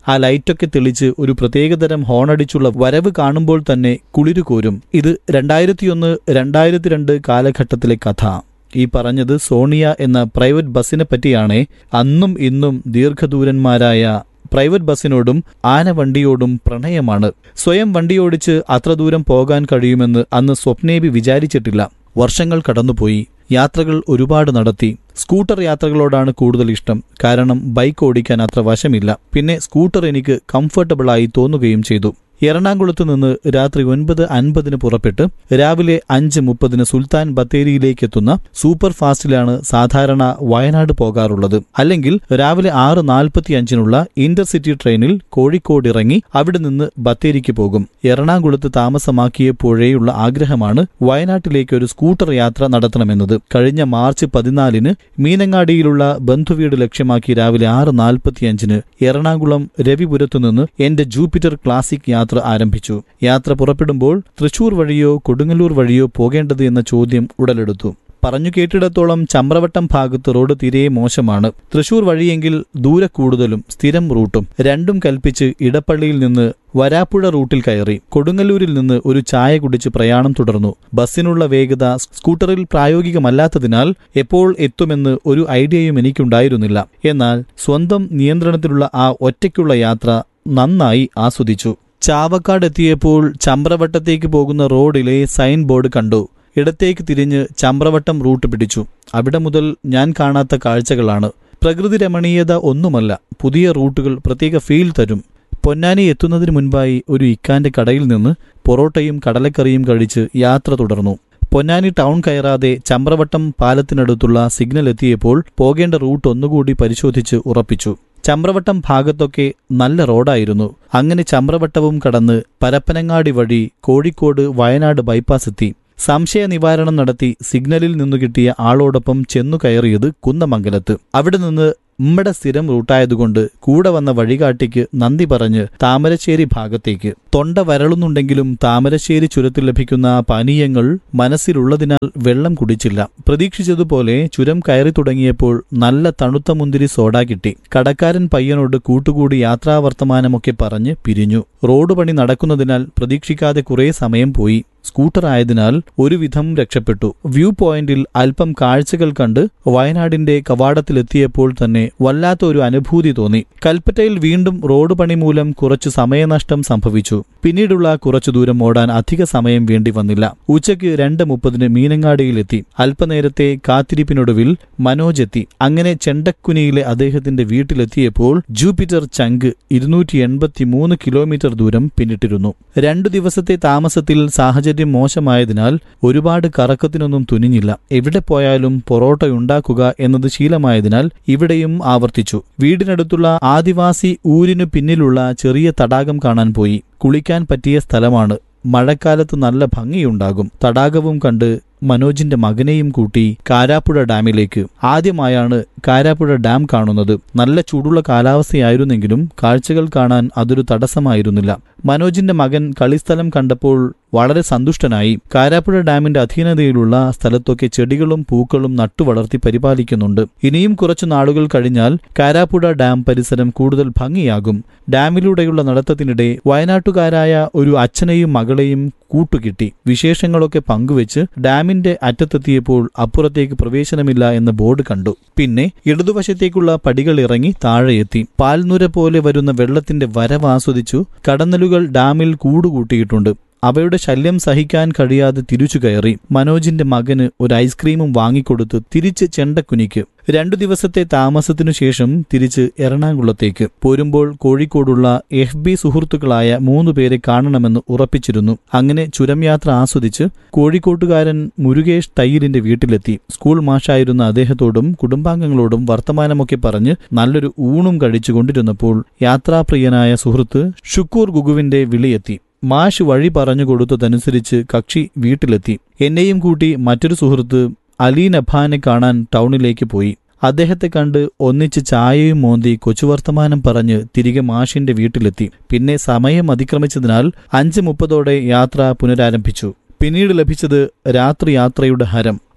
ആ ലൈറ്റൊക്കെ തെളിച്ച് ഒരു പ്രത്യേകതരം ഹോണടിച്ചുള്ള വരവ് കാണുമ്പോൾ തന്നെ കുളിരു കോരും ഇത് രണ്ടായിരത്തിയൊന്ന് രണ്ടായിരത്തി രണ്ട് കാലഘട്ടത്തിലെ കഥ ഈ പറഞ്ഞത് സോണിയ എന്ന പ്രൈവറ്റ് ബസ്സിനെ പറ്റിയാണേ അന്നും ഇന്നും ദീർഘദൂരന്മാരായ പ്രൈവറ്റ് ബസ്സിനോടും ആനവണ്ടിയോടും പ്രണയമാണ് സ്വയം വണ്ടിയോടിച്ച് അത്ര ദൂരം പോകാൻ കഴിയുമെന്ന് അന്ന് സ്വപ്നേബി വിചാരിച്ചിട്ടില്ല വർഷങ്ങൾ കടന്നുപോയി യാത്രകൾ ഒരുപാട് നടത്തി സ്കൂട്ടർ യാത്രകളോടാണ് കൂടുതൽ ഇഷ്ടം കാരണം ബൈക്ക് ഓടിക്കാൻ അത്ര വശമില്ല പിന്നെ സ്കൂട്ടർ എനിക്ക് കംഫർട്ടബിളായി തോന്നുകയും ചെയ്തു എറണാകുളത്ത് നിന്ന് രാത്രി ഒൻപത് അൻപതിന് പുറപ്പെട്ട് രാവിലെ അഞ്ച് മുപ്പതിന് സുൽത്താൻ ബത്തേരിയിലേക്ക് എത്തുന്ന സൂപ്പർ ഫാസ്റ്റിലാണ് സാധാരണ വയനാട് പോകാറുള്ളത് അല്ലെങ്കിൽ രാവിലെ ആറ് നാൽപ്പത്തി അഞ്ചിനുള്ള ഇന്റർസിറ്റി ട്രെയിനിൽ കോഴിക്കോട് ഇറങ്ങി അവിടെ നിന്ന് ബത്തേരിക്ക് പോകും എറണാകുളത്ത് താമസമാക്കിയപ്പോഴേയുള്ള ആഗ്രഹമാണ് വയനാട്ടിലേക്ക് ഒരു സ്കൂട്ടർ യാത്ര നടത്തണമെന്നത് കഴിഞ്ഞ മാർച്ച് പതിനാലിന് മീനങ്ങാടിയിലുള്ള ബന്ധുവീട് ലക്ഷ്യമാക്കി രാവിലെ ആറ് നാൽപ്പത്തിയഞ്ചിന് എറണാകുളം രവിപുരത്തു നിന്ന് എന്റെ ജൂപ്പിറ്റർ ക്ലാസിക് യാത്ര ആരംഭിച്ചു യാത്ര പുറപ്പെടുമ്പോൾ തൃശൂർ വഴിയോ കൊടുങ്ങല്ലൂർ വഴിയോ പോകേണ്ടത് എന്ന ചോദ്യം ഉടലെടുത്തു പറഞ്ഞു കേട്ടിടത്തോളം ചമ്രവട്ടം ഭാഗത്ത് റോഡ് തീരെ മോശമാണ് തൃശൂർ വഴിയെങ്കിൽ ദൂരെ കൂടുതലും സ്ഥിരം റൂട്ടും രണ്ടും കൽപ്പിച്ച് ഇടപ്പള്ളിയിൽ നിന്ന് വരാപ്പുഴ റൂട്ടിൽ കയറി കൊടുങ്ങല്ലൂരിൽ നിന്ന് ഒരു ചായ കുടിച്ച് പ്രയാണം തുടർന്നു ബസ്സിനുള്ള വേഗത സ്കൂട്ടറിൽ പ്രായോഗികമല്ലാത്തതിനാൽ എപ്പോൾ എത്തുമെന്ന് ഒരു ഐഡിയയും എനിക്കുണ്ടായിരുന്നില്ല എന്നാൽ സ്വന്തം നിയന്ത്രണത്തിലുള്ള ആ ഒറ്റയ്ക്കുള്ള യാത്ര നന്നായി ആസ്വദിച്ചു ചാവക്കാട് എത്തിയപ്പോൾ ചമ്രവട്ടത്തേക്ക് പോകുന്ന റോഡിലെ സൈൻ ബോർഡ് കണ്ടു ഇടത്തേക്ക് തിരിഞ്ഞ് ചമ്രവട്ടം റൂട്ട് പിടിച്ചു അവിടെ മുതൽ ഞാൻ കാണാത്ത കാഴ്ചകളാണ് പ്രകൃതി രമണീയത ഒന്നുമല്ല പുതിയ റൂട്ടുകൾ പ്രത്യേക ഫീൽ തരും പൊന്നാനി എത്തുന്നതിന് മുൻപായി ഒരു ഇക്കാന്റെ കടയിൽ നിന്ന് പൊറോട്ടയും കടലക്കറിയും കഴിച്ച് യാത്ര തുടർന്നു പൊന്നാനി ടൗൺ കയറാതെ ചമ്രവട്ടം പാലത്തിനടുത്തുള്ള സിഗ്നൽ എത്തിയപ്പോൾ പോകേണ്ട റൂട്ട് ഒന്നുകൂടി പരിശോധിച്ച് ഉറപ്പിച്ചു ചമ്രവട്ടം ഭാഗത്തൊക്കെ നല്ല റോഡായിരുന്നു അങ്ങനെ ചമ്രവട്ടവും കടന്ന് പരപ്പനങ്ങാടി വഴി കോഴിക്കോട് വയനാട് ബൈപ്പാസ് എത്തി സംശയ നിവാരണം നടത്തി സിഗ്നലിൽ നിന്നു കിട്ടിയ ആളോടൊപ്പം ചെന്നു കയറിയത് കുന്നമംഗലത്ത് അവിടെ നിന്ന് ഉമ്മടെ സ്ഥിരം റൂട്ടായതുകൊണ്ട് കൂടെ വന്ന വഴികാട്ടിക്ക് നന്ദി പറഞ്ഞ് താമരശ്ശേരി ഭാഗത്തേക്ക് തൊണ്ട വരളുന്നുണ്ടെങ്കിലും താമരശ്ശേരി ചുരത്തിൽ ലഭിക്കുന്ന പാനീയങ്ങൾ മനസ്സിലുള്ളതിനാൽ വെള്ളം കുടിച്ചില്ല പ്രതീക്ഷിച്ചതുപോലെ ചുരം കയറി തുടങ്ങിയപ്പോൾ നല്ല തണുത്ത മുന്തിരി സോഡ കിട്ടി കടക്കാരൻ പയ്യനോട് കൂട്ടുകൂടി യാത്രാവർത്തമാനമൊക്കെ പറഞ്ഞ് പിരിഞ്ഞു റോഡ് പണി നടക്കുന്നതിനാൽ പ്രതീക്ഷിക്കാതെ കുറേ സമയം പോയി സ്കൂട്ടർ ആയതിനാൽ ഒരുവിധം രക്ഷപ്പെട്ടു വ്യൂ പോയിന്റിൽ അല്പം കാഴ്ചകൾ കണ്ട് വയനാടിന്റെ കവാടത്തിലെത്തിയപ്പോൾ തന്നെ വല്ലാത്ത ഒരു അനുഭൂതി തോന്നി കൽപ്പറ്റയിൽ വീണ്ടും റോഡ് പണി മൂലം കുറച്ചു സമയനഷ്ടം സംഭവിച്ചു പിന്നീടുള്ള കുറച്ചു ദൂരം ഓടാൻ അധിക സമയം വേണ്ടി വന്നില്ല ഉച്ചയ്ക്ക് രണ്ട് മുപ്പതിന് മീനങ്ങാടിയിലെത്തി അല്പനേരത്തെ കാത്തിരിപ്പിനൊടുവിൽ മനോജ് എത്തി അങ്ങനെ ചെണ്ടക്കുനിയിലെ അദ്ദേഹത്തിന്റെ വീട്ടിലെത്തിയപ്പോൾ ജൂപ്പിറ്റർ ചങ്ക് ഇരുന്നൂറ്റി എൺപത്തിമൂന്ന് കിലോമീറ്റർ ദൂരം പിന്നിട്ടിരുന്നു രണ്ടു ദിവസത്തെ താമസത്തിൽ സാഹചര്യം മോശമായതിനാൽ ഒരുപാട് കറക്കത്തിനൊന്നും തുനിഞ്ഞില്ല എവിടെ പോയാലും പൊറോട്ട ഉണ്ടാക്കുക എന്നത് ശീലമായതിനാൽ ഇവിടെയും ആവർത്തിച്ചു വീടിനടുത്തുള്ള ആദിവാസി ഊരിനു പിന്നിലുള്ള ചെറിയ തടാകം കാണാൻ പോയി കുളിക്കാൻ പറ്റിയ സ്ഥലമാണ് മഴക്കാലത്ത് നല്ല ഭംഗിയുണ്ടാകും തടാകവും കണ്ട് മനോജിന്റെ മകനെയും കൂട്ടി കാരാപ്പുഴ ഡാമിലേക്ക് ആദ്യമായാണ് കാരാപ്പുഴ ഡാം കാണുന്നത് നല്ല ചൂടുള്ള കാലാവസ്ഥയായിരുന്നെങ്കിലും കാഴ്ചകൾ കാണാൻ അതൊരു തടസ്സമായിരുന്നില്ല മനോജിന്റെ മകൻ കളിസ്ഥലം കണ്ടപ്പോൾ വളരെ സന്തുഷ്ടനായി കാരാപ്പുഴ ഡാമിന്റെ അധീനതയിലുള്ള സ്ഥലത്തൊക്കെ ചെടികളും പൂക്കളും നട്ടുവളർത്തി പരിപാലിക്കുന്നുണ്ട് ഇനിയും കുറച്ചു നാളുകൾ കഴിഞ്ഞാൽ കാരാപ്പുഴ ഡാം പരിസരം കൂടുതൽ ഭംഗിയാകും ഡാമിലൂടെയുള്ള നടത്തത്തിനിടെ വയനാട്ടുകാരായ ഒരു അച്ഛനെയും മകളെയും കൂട്ടുകിട്ടി വിശേഷങ്ങളൊക്കെ പങ്കുവെച്ച് ഡാമിന്റെ അറ്റത്തെത്തിയപ്പോൾ അപ്പുറത്തേക്ക് പ്രവേശനമില്ല എന്ന ബോർഡ് കണ്ടു പിന്നെ ഇടതുവശത്തേക്കുള്ള പടികൾ ഇറങ്ങി താഴെയെത്തി പാൽനുര പോലെ വരുന്ന വെള്ളത്തിന്റെ വരവ് ആസ്വദിച്ചു കടന്നലുകൾ ഡാമിൽ കൂടുകൂട്ടിയിട്ടുണ്ട് അവയുടെ ശല്യം സഹിക്കാൻ കഴിയാതെ തിരിച്ചു കയറി മനോജിന്റെ മകന് ഒരു ഐസ്ക്രീമും വാങ്ങിക്കൊടുത്ത് തിരിച്ച് ചെണ്ടക്കുനിക്ക് രണ്ടു ദിവസത്തെ താമസത്തിനു ശേഷം തിരിച്ച് എറണാകുളത്തേക്ക് പോരുമ്പോൾ കോഴിക്കോടുള്ള എഫ് ബി സുഹൃത്തുക്കളായ മൂന്നു പേരെ കാണണമെന്ന് ഉറപ്പിച്ചിരുന്നു അങ്ങനെ ചുരം യാത്ര ആസ്വദിച്ച് കോഴിക്കോട്ടുകാരൻ മുരുകേഷ് തയ്യലിന്റെ വീട്ടിലെത്തി സ്കൂൾ മാഷായിരുന്ന അദ്ദേഹത്തോടും കുടുംബാംഗങ്ങളോടും വർത്തമാനമൊക്കെ പറഞ്ഞ് നല്ലൊരു ഊണും കഴിച്ചുകൊണ്ടിരുന്നപ്പോൾ യാത്രാപ്രിയനായ സുഹൃത്ത് ഷുക്കൂർ ഗുഗുവിന്റെ വിളിയെത്തി മാഷ് വഴി പറഞ്ഞു കൊടുത്തതനുസരിച്ച് കക്ഷി വീട്ടിലെത്തി എന്നെയും കൂട്ടി മറ്റൊരു സുഹൃത്ത് അലി നഭാനെ കാണാൻ ടൗണിലേക്ക് പോയി അദ്ദേഹത്തെ കണ്ട് ഒന്നിച്ച് ചായയും മോന്തി കൊച്ചുവർത്തമാനം പറഞ്ഞ് തിരികെ മാഷിന്റെ വീട്ടിലെത്തി പിന്നെ സമയം അതിക്രമിച്ചതിനാൽ അഞ്ച് മുപ്പതോടെ യാത്ര പുനരാരംഭിച്ചു പിന്നീട് ലഭിച്ചത് രാത്രി യാത്രയുടെ ഹരം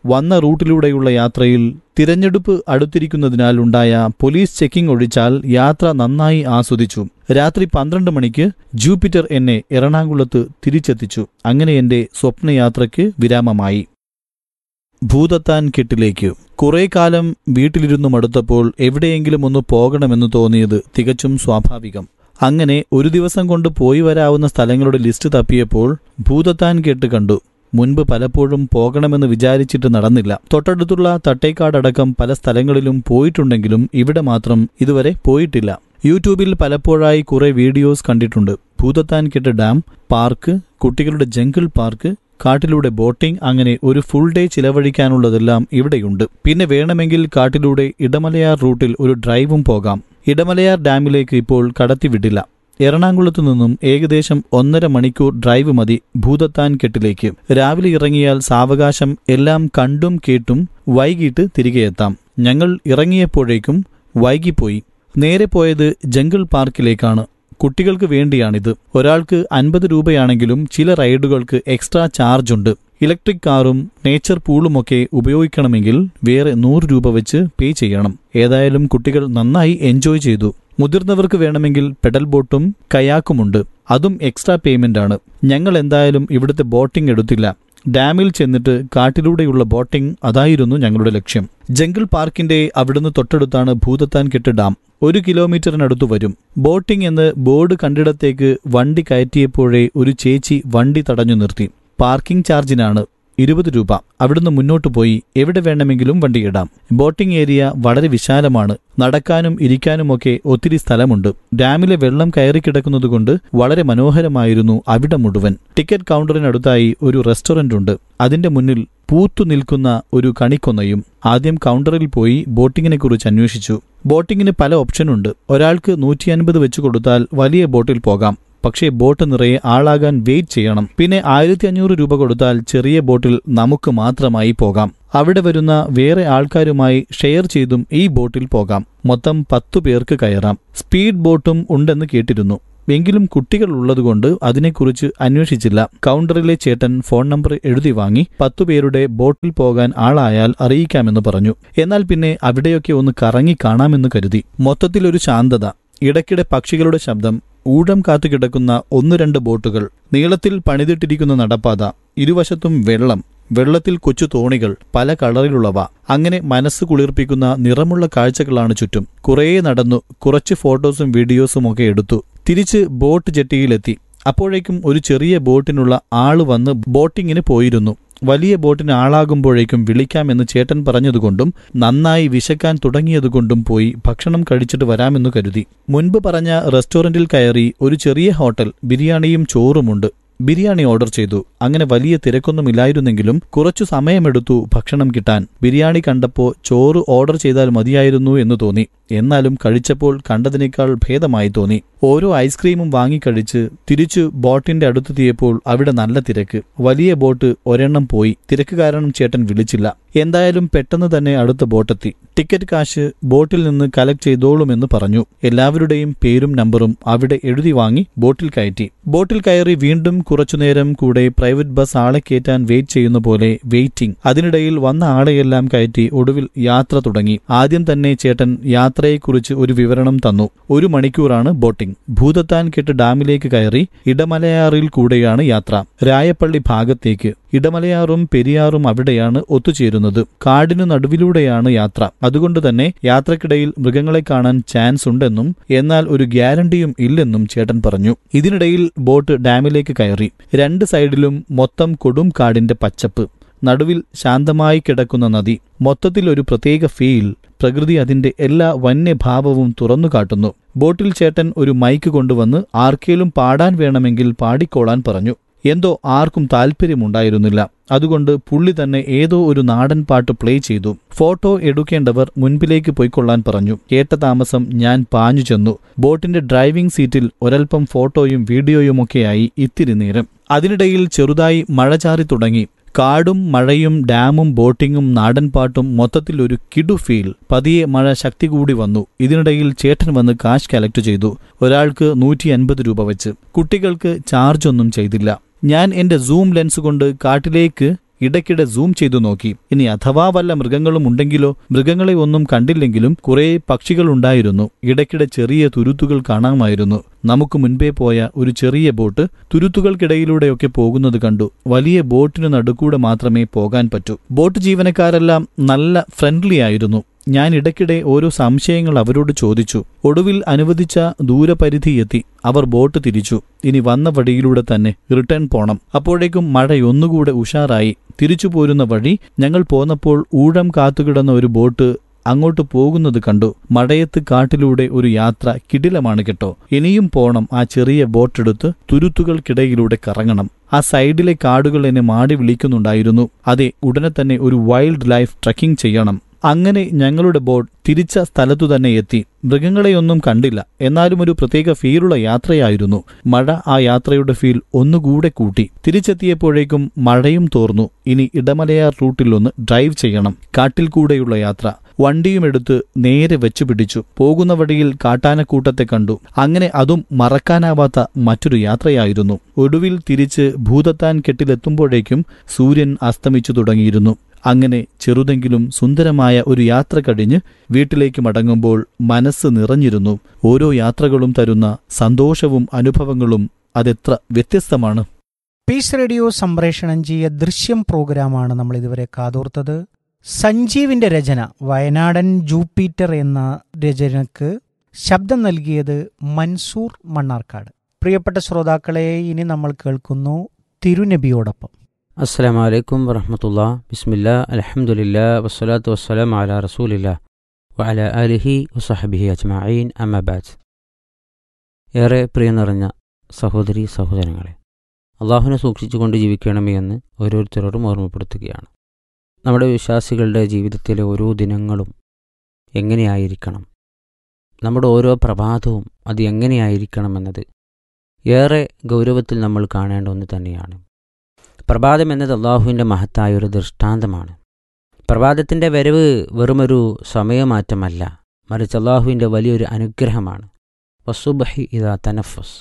വന്ന റൂട്ടിലൂടെയുള്ള യാത്രയിൽ തിരഞ്ഞെടുപ്പ് അടുത്തിരിക്കുന്നതിനാൽ ഉണ്ടായ പോലീസ് ചെക്കിംഗ് ഒഴിച്ചാൽ യാത്ര നന്നായി ആസ്വദിച്ചു രാത്രി പന്ത്രണ്ട് മണിക്ക് ജൂപ്പിറ്റർ എന്നെ എറണാകുളത്ത് തിരിച്ചെത്തിച്ചു അങ്ങനെ എന്റെ സ്വപ്നയാത്രയ്ക്ക് വിരാമമായി ഭൂതത്താൻ കെട്ടിലേക്ക് കുറെ കാലം വീട്ടിലിരുന്നു മടുത്തപ്പോൾ എവിടെയെങ്കിലും ഒന്ന് പോകണമെന്ന് തോന്നിയത് തികച്ചും സ്വാഭാവികം അങ്ങനെ ഒരു ദിവസം കൊണ്ട് പോയി വരാവുന്ന സ്ഥലങ്ങളുടെ ലിസ്റ്റ് തപ്പിയപ്പോൾ ഭൂതത്താൻ കെട്ട് കണ്ടു മുൻപ് പലപ്പോഴും പോകണമെന്ന് വിചാരിച്ചിട്ട് നടന്നില്ല തൊട്ടടുത്തുള്ള തട്ടേക്കാടടക്കം പല സ്ഥലങ്ങളിലും പോയിട്ടുണ്ടെങ്കിലും ഇവിടെ മാത്രം ഇതുവരെ പോയിട്ടില്ല യൂട്യൂബിൽ പലപ്പോഴായി കുറെ വീഡിയോസ് കണ്ടിട്ടുണ്ട് ഭൂതത്താൻ കെട്ട് ഡാം പാർക്ക് കുട്ടികളുടെ ജംഗിൾ പാർക്ക് കാട്ടിലൂടെ ബോട്ടിംഗ് അങ്ങനെ ഒരു ഫുൾ ഡേ ചിലവഴിക്കാനുള്ളതെല്ലാം ഇവിടെയുണ്ട് പിന്നെ വേണമെങ്കിൽ കാട്ടിലൂടെ ഇടമലയാർ റൂട്ടിൽ ഒരു ഡ്രൈവും പോകാം ഇടമലയാർ ഡാമിലേക്ക് ഇപ്പോൾ കടത്തിവിടില്ല എറണാകുളത്തു നിന്നും ഏകദേശം ഒന്നര മണിക്കൂർ ഡ്രൈവ് മതി ഭൂതത്താൻ കെട്ടിലേക്ക് രാവിലെ ഇറങ്ങിയാൽ സാവകാശം എല്ലാം കണ്ടും കേട്ടും വൈകിട്ട് തിരികെ എത്താം ഞങ്ങൾ ഇറങ്ങിയപ്പോഴേക്കും വൈകിപ്പോയി നേരെ പോയത് ജംഗിൾ പാർക്കിലേക്കാണ് കുട്ടികൾക്ക് വേണ്ടിയാണിത് ഒരാൾക്ക് അൻപത് രൂപയാണെങ്കിലും ചില റൈഡുകൾക്ക് എക്സ്ട്രാ ചാർജ് ഉണ്ട് ഇലക്ട്രിക് കാറും നേച്ചർ പൂളുമൊക്കെ ഉപയോഗിക്കണമെങ്കിൽ വേറെ നൂറ് രൂപ വെച്ച് പേ ചെയ്യണം ഏതായാലും കുട്ടികൾ നന്നായി എൻജോയ് ചെയ്തു മുതിർന്നവർക്ക് വേണമെങ്കിൽ പെഡൽ ബോട്ടും കയാക്കുമുണ്ട് അതും എക്സ്ട്രാ പേയ്മെന്റ് ആണ് ഞങ്ങൾ എന്തായാലും ഇവിടുത്തെ ബോട്ടിംഗ് എടുത്തില്ല ഡാമിൽ ചെന്നിട്ട് കാട്ടിലൂടെയുള്ള ബോട്ടിംഗ് അതായിരുന്നു ഞങ്ങളുടെ ലക്ഷ്യം ജംഗിൾ പാർക്കിന്റെ അവിടുന്ന് തൊട്ടടുത്താണ് ഭൂതത്താൻ കെട്ട് ഡാം ഒരു കിലോമീറ്ററിനടുത്ത് വരും ബോട്ടിംഗ് എന്ന് ബോർഡ് കണ്ടിടത്തേക്ക് വണ്ടി കയറ്റിയപ്പോഴേ ഒരു ചേച്ചി വണ്ടി തടഞ്ഞു നിർത്തി പാർക്കിംഗ് ചാർജിനാണ് ഇരുപത് രൂപ അവിടുന്ന് മുന്നോട്ട് പോയി എവിടെ വേണമെങ്കിലും വണ്ടിയിടാം ബോട്ടിംഗ് ഏരിയ വളരെ വിശാലമാണ് നടക്കാനും ഇരിക്കാനുമൊക്കെ ഒത്തിരി സ്ഥലമുണ്ട് ഡാമിലെ വെള്ളം കയറിക്കിടക്കുന്നതുകൊണ്ട് വളരെ മനോഹരമായിരുന്നു അവിടെ മുഴുവൻ ടിക്കറ്റ് കൗണ്ടറിനടുത്തായി ഒരു റെസ്റ്റോറന്റ് ഉണ്ട് അതിന്റെ മുന്നിൽ പൂത്തു നിൽക്കുന്ന ഒരു കണിക്കൊന്നയും ആദ്യം കൗണ്ടറിൽ പോയി ബോട്ടിങ്ങിനെ കുറിച്ച് അന്വേഷിച്ചു ബോട്ടിങ്ങിന് പല ഓപ്ഷനുണ്ട് ഒരാൾക്ക് നൂറ്റി അൻപത് വെച്ച് കൊടുത്താൽ വലിയ ബോട്ടിൽ പോകാം പക്ഷേ ബോട്ട് നിറയെ ആളാകാൻ വെയിറ്റ് ചെയ്യണം പിന്നെ ആയിരത്തി അഞ്ഞൂറ് രൂപ കൊടുത്താൽ ചെറിയ ബോട്ടിൽ നമുക്ക് മാത്രമായി പോകാം അവിടെ വരുന്ന വേറെ ആൾക്കാരുമായി ഷെയർ ചെയ്തും ഈ ബോട്ടിൽ പോകാം മൊത്തം പത്തു പേർക്ക് കയറാം സ്പീഡ് ബോട്ടും ഉണ്ടെന്ന് കേട്ടിരുന്നു എങ്കിലും കുട്ടികൾ ഉള്ളതുകൊണ്ട് അതിനെക്കുറിച്ച് അന്വേഷിച്ചില്ല കൗണ്ടറിലെ ചേട്ടൻ ഫോൺ നമ്പർ എഴുതി വാങ്ങി പത്തു പേരുടെ ബോട്ടിൽ പോകാൻ ആളായാൽ അറിയിക്കാമെന്ന് പറഞ്ഞു എന്നാൽ പിന്നെ അവിടെയൊക്കെ ഒന്ന് കറങ്ങി കാണാമെന്ന് കരുതി മൊത്തത്തിലൊരു ശാന്തത ഇടയ്ക്കിടെ പക്ഷികളുടെ ശബ്ദം ഊഴം കാത്തുകിടക്കുന്ന ഒന്ന് രണ്ട് ബോട്ടുകൾ നീളത്തിൽ പണിതിട്ടിരിക്കുന്ന നടപ്പാത ഇരുവശത്തും വെള്ളം വെള്ളത്തിൽ കൊച്ചു തോണികൾ പല കളറിലുള്ളവ അങ്ങനെ മനസ്സ് കുളിർപ്പിക്കുന്ന നിറമുള്ള കാഴ്ചകളാണ് ചുറ്റും കുറേ നടന്നു കുറച്ച് ഫോട്ടോസും വീഡിയോസും ഒക്കെ എടുത്തു തിരിച്ച് ബോട്ട് ജെട്ടിയിലെത്തി അപ്പോഴേക്കും ഒരു ചെറിയ ബോട്ടിനുള്ള ആള് വന്ന് ബോട്ടിങ്ങിന് പോയിരുന്നു വലിയ ബോട്ടിന് ആളാകുമ്പോഴേക്കും വിളിക്കാമെന്ന് ചേട്ടൻ പറഞ്ഞതുകൊണ്ടും നന്നായി വിശക്കാൻ തുടങ്ങിയതുകൊണ്ടും പോയി ഭക്ഷണം കഴിച്ചിട്ട് വരാമെന്ന് കരുതി മുൻപ് പറഞ്ഞ റെസ്റ്റോറന്റിൽ കയറി ഒരു ചെറിയ ഹോട്ടൽ ബിരിയാണിയും ചോറുമുണ്ട് ബിരിയാണി ഓർഡർ ചെയ്തു അങ്ങനെ വലിയ തിരക്കൊന്നുമില്ലായിരുന്നെങ്കിലും കുറച്ചു സമയമെടുത്തു ഭക്ഷണം കിട്ടാൻ ബിരിയാണി കണ്ടപ്പോൾ ചോറ് ഓർഡർ ചെയ്താൽ മതിയായിരുന്നു എന്ന് തോന്നി എന്നാലും കഴിച്ചപ്പോൾ കണ്ടതിനേക്കാൾ ഭേദമായി തോന്നി ഓരോ ഐസ്ക്രീമും വാങ്ങിക്കഴിച്ച് തിരിച്ചു ബോട്ടിന്റെ അടുത്തെത്തിയപ്പോൾ അവിടെ നല്ല തിരക്ക് വലിയ ബോട്ട് ഒരെണ്ണം പോയി തിരക്ക് കാരണം ചേട്ടൻ വിളിച്ചില്ല എന്തായാലും പെട്ടെന്ന് തന്നെ അടുത്ത ബോട്ടെത്തി ടിക്കറ്റ് കാശ് ബോട്ടിൽ നിന്ന് കലക്ട് ചെയ്തോളുമെന്ന് പറഞ്ഞു എല്ലാവരുടെയും പേരും നമ്പറും അവിടെ എഴുതി വാങ്ങി ബോട്ടിൽ കയറ്റി ബോട്ടിൽ കയറി വീണ്ടും കുറച്ചുനേരം കൂടെ പ്രൈവറ്റ് ബസ് ആളെ കയറ്റാൻ വെയിറ്റ് ചെയ്യുന്ന പോലെ വെയിറ്റിംഗ് അതിനിടയിൽ വന്ന ആളെയെല്ലാം കയറ്റി ഒടുവിൽ യാത്ര തുടങ്ങി ആദ്യം തന്നെ ചേട്ടൻ യാത്രയെക്കുറിച്ച് ഒരു വിവരണം തന്നു ഒരു മണിക്കൂറാണ് ബോട്ടിംഗ് ഭൂതത്താൻ കെട്ട് ഡാമിലേക്ക് കയറി ഇടമലയാറിൽ കൂടെയാണ് യാത്ര രായപ്പള്ളി ഭാഗത്തേക്ക് ഇടമലയാറും പെരിയാറും അവിടെയാണ് ഒത്തുചേരുന്നത് കാടിനു നടുവിലൂടെയാണ് യാത്ര അതുകൊണ്ട് തന്നെ യാത്രക്കിടയിൽ മൃഗങ്ങളെ കാണാൻ ചാൻസ് ഉണ്ടെന്നും എന്നാൽ ഒരു ഗ്യാരണ്ടിയും ഇല്ലെന്നും ചേട്ടൻ പറഞ്ഞു ഇതിനിടയിൽ ബോട്ട് ഡാമിലേക്ക് കയറി രണ്ട് സൈഡിലും മൊത്തം കൊടും കാടിന്റെ പച്ചപ്പ് നടുവിൽ ശാന്തമായി കിടക്കുന്ന നദി മൊത്തത്തിൽ ഒരു പ്രത്യേക ഫീൽ പ്രകൃതി അതിന്റെ എല്ലാ വന്യഭാവവും തുറന്നു കാട്ടുന്നു ബോട്ടിൽ ചേട്ടൻ ഒരു മൈക്ക് കൊണ്ടുവന്ന് ആർക്കേലും പാടാൻ വേണമെങ്കിൽ പാടിക്കോളാൻ പറഞ്ഞു എന്തോ ആർക്കും താല്പര്യമുണ്ടായിരുന്നില്ല അതുകൊണ്ട് പുള്ളി തന്നെ ഏതോ ഒരു നാടൻ പാട്ട് പ്ലേ ചെയ്തു ഫോട്ടോ എടുക്കേണ്ടവർ മുൻപിലേക്ക് പോയിക്കൊള്ളാൻ പറഞ്ഞു കേട്ട താമസം ഞാൻ പാഞ്ഞു ചെന്നു ബോട്ടിന്റെ ഡ്രൈവിംഗ് സീറ്റിൽ ഒരൽപ്പം ഫോട്ടോയും വീഡിയോയുമൊക്കെയായി ഇത്തിരി നേരം അതിനിടയിൽ ചെറുതായി മഴ ചാറി തുടങ്ങി കാടും മഴയും ഡാമും ബോട്ടിങ്ങും നാടൻപാട്ടും മൊത്തത്തിൽ ഒരു കിടു ഫീൽ പതിയെ മഴ ശക്തി കൂടി വന്നു ഇതിനിടയിൽ ചേട്ടൻ വന്ന് കാശ് കലക്ട് ചെയ്തു ഒരാൾക്ക് നൂറ്റി അൻപത് രൂപ വെച്ച് കുട്ടികൾക്ക് ചാർജ് ഒന്നും ചെയ്തില്ല ഞാൻ എന്റെ സൂം ലെൻസ് കൊണ്ട് കാട്ടിലേക്ക് ഇടയ്ക്കിടെ സൂം ചെയ്തു നോക്കി ഇനി അഥവാ വല്ല മൃഗങ്ങളും ഉണ്ടെങ്കിലോ മൃഗങ്ങളെ ഒന്നും കണ്ടില്ലെങ്കിലും കുറേ പക്ഷികളുണ്ടായിരുന്നു ഇടയ്ക്കിടെ ചെറിയ തുരുത്തുകൾ കാണാമായിരുന്നു നമുക്ക് മുൻപേ പോയ ഒരു ചെറിയ ബോട്ട് തുരുത്തുകൾക്കിടയിലൂടെയൊക്കെ പോകുന്നത് കണ്ടു വലിയ ബോട്ടിന് നടുക്കൂടെ മാത്രമേ പോകാൻ പറ്റൂ ബോട്ട് ജീവനക്കാരെല്ലാം നല്ല ഫ്രണ്ട്ലി ആയിരുന്നു ഞാൻ ഇടയ്ക്കിടെ ഓരോ സംശയങ്ങൾ അവരോട് ചോദിച്ചു ഒടുവിൽ അനുവദിച്ച ദൂരപരിധി എത്തി അവർ ബോട്ട് തിരിച്ചു ഇനി വന്ന വഴിയിലൂടെ തന്നെ റിട്ടേൺ പോണം അപ്പോഴേക്കും മഴയൊന്നുകൂടെ ഉഷാറായി തിരിച്ചു പോരുന്ന വഴി ഞങ്ങൾ പോന്നപ്പോൾ ഊഴം കാത്തുകിടന്ന ഒരു ബോട്ട് അങ്ങോട്ട് പോകുന്നത് കണ്ടു മടയത്ത് കാട്ടിലൂടെ ഒരു യാത്ര കിടിലമാണ് കേട്ടോ ഇനിയും പോണം ആ ചെറിയ ബോട്ടെടുത്ത് തുരുത്തുകൾക്കിടയിലൂടെ കറങ്ങണം ആ സൈഡിലെ കാടുകൾ എന്നെ മാടി വിളിക്കുന്നുണ്ടായിരുന്നു അതെ ഉടനെ തന്നെ ഒരു വൈൽഡ് ലൈഫ് ട്രക്കിംഗ് ചെയ്യണം അങ്ങനെ ഞങ്ങളുടെ ബോട്ട് തിരിച്ച സ്ഥലത്തു തന്നെ എത്തി മൃഗങ്ങളെയൊന്നും കണ്ടില്ല എന്നാലും ഒരു പ്രത്യേക ഫീലുള്ള യാത്രയായിരുന്നു മഴ ആ യാത്രയുടെ ഫീൽ ഒന്നുകൂടെ കൂട്ടി തിരിച്ചെത്തിയപ്പോഴേക്കും മഴയും തോർന്നു ഇനി ഇടമലയാർ റൂട്ടിലൊന്ന് ഡ്രൈവ് ചെയ്യണം കാട്ടിൽ കൂടെയുള്ള യാത്ര വണ്ടിയും എടുത്ത് നേരെ വെച്ചു പിടിച്ചു പോകുന്ന വഴിയിൽ കാട്ടാനക്കൂട്ടത്തെ കണ്ടു അങ്ങനെ അതും മറക്കാനാവാത്ത മറ്റൊരു യാത്രയായിരുന്നു ഒടുവിൽ തിരിച്ച് ഭൂതത്താൻ കെട്ടിലെത്തുമ്പോഴേക്കും സൂര്യൻ അസ്തമിച്ചു തുടങ്ങിയിരുന്നു അങ്ങനെ ചെറുതെങ്കിലും സുന്ദരമായ ഒരു യാത്ര കഴിഞ്ഞ് വീട്ടിലേക്ക് മടങ്ങുമ്പോൾ മനസ്സ് നിറഞ്ഞിരുന്നു ഓരോ യാത്രകളും തരുന്ന സന്തോഷവും അനുഭവങ്ങളും അതെത്ര വ്യത്യസ്തമാണ് പീസ് റേഡിയോ സംപ്രേഷണം ചെയ്യ ദൃശ്യം പ്രോഗ്രാമാണ് നമ്മൾ ഇതുവരെ കാതോർത്തത് സഞ്ജീവിന്റെ രചന വയനാടൻ ജൂപ്പിറ്റർ എന്ന രചനക്ക് ശബ്ദം നൽകിയത് മൻസൂർ മണ്ണാർക്കാട് പ്രിയപ്പെട്ട ശ്രോതാക്കളെ ഇനി നമ്മൾ കേൾക്കുന്നു തിരുനബിയോടൊപ്പം അസ്സലാമു അലൈക്കും വറഹമത്തുള്ള ബിസ്മില്ല അലഹമുല്ല വസ്സലാത്തു വസ്സലാം അല റസൂലില്ല വഅല അലിഹി വസഹബിഹി അജ്മഈൻ അമ്മബാദ് ഏറെ പ്രിയ നിറഞ്ഞ സഹോദരി സഹോദരങ്ങളെ അള്ളാഹുവിനെ സൂക്ഷിച്ചുകൊണ്ട് ജീവിക്കണമേ എന്ന് ഓരോരുത്തരോടും ഓർമ്മപ്പെടുത്തുകയാണ് നമ്മുടെ വിശ്വാസികളുടെ ജീവിതത്തിലെ ഓരോ ദിനങ്ങളും എങ്ങനെയായിരിക്കണം നമ്മുടെ ഓരോ പ്രഭാതവും അത് എങ്ങനെയായിരിക്കണമെന്നത് ഏറെ ഗൗരവത്തിൽ നമ്മൾ കാണേണ്ട ഒന്ന് തന്നെയാണ് പ്രഭാതം എന്നത് അള്ളാഹുവിൻ്റെ മഹത്തായ ഒരു ദൃഷ്ടാന്തമാണ് പ്രഭാതത്തിൻ്റെ വരവ് വെറുമൊരു സമയമാറ്റമല്ല മറിച്ച് അള്ളാഹുവിൻ്റെ വലിയൊരു അനുഗ്രഹമാണ് വസുബഹി ഇതാ തനഫസ്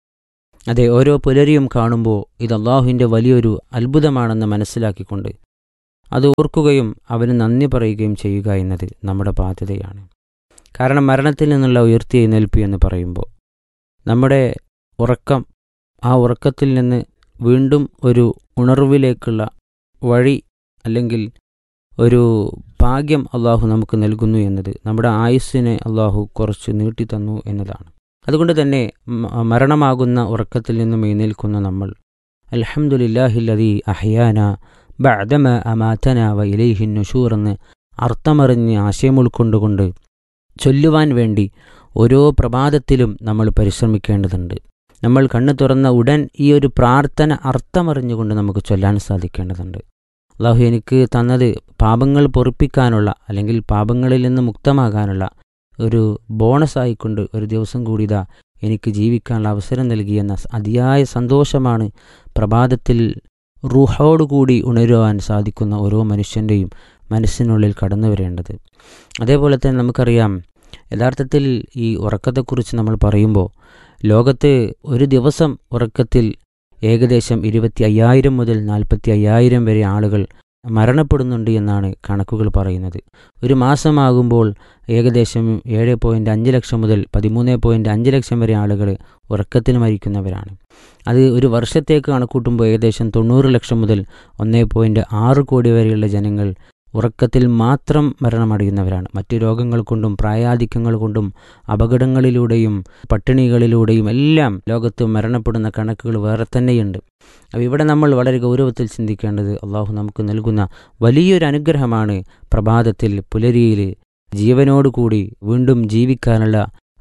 അതെ ഓരോ പുലരിയും കാണുമ്പോൾ ഇത് അള്ളാഹുവിൻ്റെ വലിയൊരു അത്ഭുതമാണെന്ന് മനസ്സിലാക്കിക്കൊണ്ട് അത് ഓർക്കുകയും അവന് നന്ദി പറയുകയും ചെയ്യുക എന്നത് നമ്മുടെ ബാധ്യതയാണ് കാരണം മരണത്തിൽ നിന്നുള്ള ഉയർത്തിയെഴുന്നേൽപ്പ് എന്ന് പറയുമ്പോൾ നമ്മുടെ ഉറക്കം ആ ഉറക്കത്തിൽ നിന്ന് വീണ്ടും ഒരു ഉണർവിലേക്കുള്ള വഴി അല്ലെങ്കിൽ ഒരു ഭാഗ്യം അള്ളാഹു നമുക്ക് നൽകുന്നു എന്നത് നമ്മുടെ ആയുസ്സിനെ അള്ളാഹു കുറച്ച് നീട്ടിത്തന്നു എന്നതാണ് അതുകൊണ്ട് തന്നെ മരണമാകുന്ന ഉറക്കത്തിൽ നിന്നും എഴുന്നേൽക്കുന്ന നമ്മൾ അൽഹമുല്ലാഹില്ലതി അഹ്യാന ബഅദമ അമാതന വ ഇലൈഹിൻ നുഷൂർ എന്ന് അർത്ഥമറിഞ്ഞ് ആശയം ഉൾക്കൊണ്ടുകൊണ്ട് ചൊല്ലുവാൻ വേണ്ടി ഓരോ പ്രഭാതത്തിലും നമ്മൾ പരിശ്രമിക്കേണ്ടതുണ്ട് നമ്മൾ കണ്ണു തുറന്ന ഉടൻ ഈ ഒരു പ്രാർത്ഥന അർത്ഥമറിഞ്ഞുകൊണ്ട് നമുക്ക് ചൊല്ലാൻ സാധിക്കേണ്ടതുണ്ട് അള്ളാഹു എനിക്ക് തന്നത് പാപങ്ങൾ പൊറിപ്പിക്കാനുള്ള അല്ലെങ്കിൽ പാപങ്ങളിൽ നിന്ന് മുക്തമാകാനുള്ള ഒരു ബോണസായിക്കൊണ്ട് ഒരു ദിവസം കൂടി ഇതാ എനിക്ക് ജീവിക്കാനുള്ള അവസരം നൽകിയെന്ന അതിയായ സന്തോഷമാണ് പ്രഭാതത്തിൽ റൂഹോടുകൂടി ഉണരുവാൻ സാധിക്കുന്ന ഓരോ മനുഷ്യൻ്റെയും മനസ്സിനുള്ളിൽ കടന്നു വരേണ്ടത് അതേപോലെ തന്നെ നമുക്കറിയാം യഥാർത്ഥത്തിൽ ഈ ഉറക്കത്തെക്കുറിച്ച് നമ്മൾ പറയുമ്പോൾ ലോകത്ത് ഒരു ദിവസം ഉറക്കത്തിൽ ഏകദേശം ഇരുപത്തി അയ്യായിരം മുതൽ നാൽപ്പത്തി അയ്യായിരം വരെ ആളുകൾ മരണപ്പെടുന്നുണ്ട് എന്നാണ് കണക്കുകൾ പറയുന്നത് ഒരു മാസമാകുമ്പോൾ ഏകദേശം ഏഴ് പോയിൻ്റ് അഞ്ച് ലക്ഷം മുതൽ പതിമൂന്ന് പോയിൻ്റ് അഞ്ച് ലക്ഷം വരെ ആളുകൾ ഉറക്കത്തിന് മരിക്കുന്നവരാണ് അത് ഒരു വർഷത്തേക്ക് കണക്കൂട്ടുമ്പോൾ ഏകദേശം തൊണ്ണൂറ് ലക്ഷം മുതൽ ഒന്നേ പോയിൻ്റ് ആറ് കോടി വരെയുള്ള ജനങ്ങൾ ഉറക്കത്തിൽ മാത്രം മരണമടയുന്നവരാണ് മറ്റു രോഗങ്ങൾ കൊണ്ടും പ്രായാധിക്യങ്ങൾ കൊണ്ടും അപകടങ്ങളിലൂടെയും പട്ടിണികളിലൂടെയും എല്ലാം ലോകത്ത് മരണപ്പെടുന്ന കണക്കുകൾ വേറെ തന്നെയുണ്ട് അപ്പോൾ ഇവിടെ നമ്മൾ വളരെ ഗൗരവത്തിൽ ചിന്തിക്കേണ്ടത് അള്ളാഹു നമുക്ക് നൽകുന്ന വലിയൊരു അനുഗ്രഹമാണ് പ്രഭാതത്തിൽ പുലരിയിൽ ജീവനോടുകൂടി വീണ്ടും ജീവിക്കാനുള്ള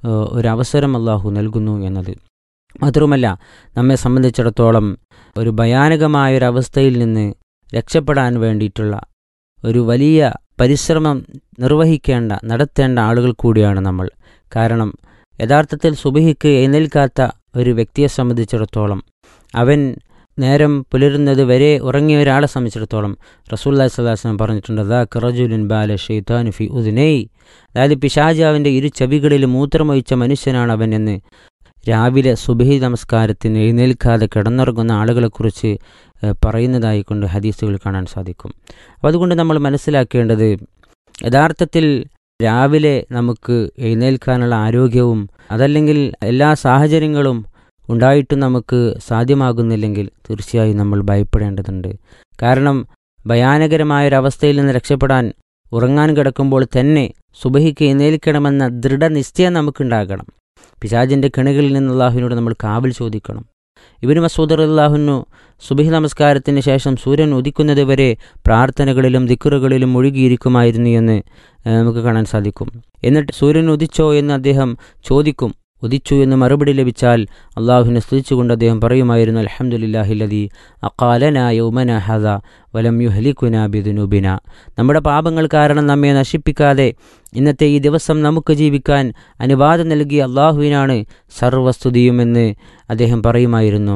ഒരവസരം അള്ളാഹു നൽകുന്നു എന്നത് മാത്രവുമല്ല നമ്മെ സംബന്ധിച്ചിടത്തോളം ഒരു ഭയാനകമായൊരവസ്ഥയിൽ നിന്ന് രക്ഷപ്പെടാൻ വേണ്ടിയിട്ടുള്ള ഒരു വലിയ പരിശ്രമം നിർവഹിക്കേണ്ട നടത്തേണ്ട ആളുകൾ കൂടിയാണ് നമ്മൾ കാരണം യഥാർത്ഥത്തിൽ സുബഹിക്ക് എഴുന്നേൽക്കാത്ത ഒരു വ്യക്തിയെ സംബന്ധിച്ചിടത്തോളം അവൻ നേരം പുലരുന്നത് വരെ ഉറങ്ങിയ ഒരാളെ സംബന്ധിച്ചിടത്തോളം റസൂല്ലാ സ്വലാസ്ലം പറഞ്ഞിട്ടുണ്ട് ദാ കറജുലിൻ ബാല ഷെയ്ത്താനു ഫി ഉദിനേയ് അതായത് പിശാജാവിൻ്റെ ഇരു ചെവികളിൽ മൂത്രമൊഴിച്ച മനുഷ്യനാണ് അവൻ എന്ന് രാവിലെ സുബഹി നമസ്കാരത്തിന് എഴുന്നേൽക്കാതെ കിടന്നുറങ്ങുന്ന ആളുകളെക്കുറിച്ച് ഏഹ്, പറയുന്നതായി കൊണ്ട് ഹദീസുകൾ കാണാൻ സാധിക്കും അപ്പോൾ അതുകൊണ്ട് നമ്മൾ മനസ്സിലാക്കേണ്ടത് യഥാർത്ഥത്തിൽ രാവിലെ നമുക്ക് എഴുന്നേൽക്കാനുള്ള ആരോഗ്യവും അതല്ലെങ്കിൽ എല്ലാ സാഹചര്യങ്ങളും ഉണ്ടായിട്ടും നമുക്ക് സാധ്യമാകുന്നില്ലെങ്കിൽ തീർച്ചയായും നമ്മൾ ഭയപ്പെടേണ്ടതുണ്ട് കാരണം ഭയാനകരമായൊരവസ്ഥയിൽ നിന്ന് രക്ഷപ്പെടാൻ ഉറങ്ങാൻ കിടക്കുമ്പോൾ തന്നെ സുബഹിക്ക് എഴുന്നേൽക്കണമെന്ന ദൃഢനിശ്ചയം നമുക്കുണ്ടാകണം പിശാജിൻ്റെ കിണികളിൽ നിന്ന് അള്ളാഹുവിനോട് നമ്മൾ കാവൽ ചോദിക്കണം ഇബിന് മസൂദർ അള്ളാഹുനു സുബഹി നമസ്കാരത്തിന് ശേഷം സൂര്യൻ ഉദിക്കുന്നത് വരെ പ്രാർത്ഥനകളിലും ദിക്കുറുകളിലും മുഴുകിയിരിക്കുമായിരുന്നു എന്ന് ഏഹ്, നമുക്ക് കാണാൻ സാധിക്കും എന്നിട്ട് സൂര്യൻ ഉദിച്ചോ എന്ന് അദ്ദേഹം ചോദിക്കും ഉദിച്ചു എന്ന് മറുപടി ലഭിച്ചാൽ അള്ളാഹുവിനെ സ്തുതിച്ചുകൊണ്ട് അദ്ദേഹം പറയുമായിരുന്നു അലഹമുല്ലാഹില്ലതി അക്കാലന യൗമന ഹദ വലം യുഹലിക്കുന ബിദുനുബിന നമ്മുടെ പാപങ്ങൾ കാരണം നമ്മെ നശിപ്പിക്കാതെ ഇന്നത്തെ ഈ ദിവസം നമുക്ക് ജീവിക്കാൻ അനുവാദം നൽകിയ അള്ളാഹുവിനാണ് സർവസ്തുതിയുമെന്ന് അദ്ദേഹം പറയുമായിരുന്നു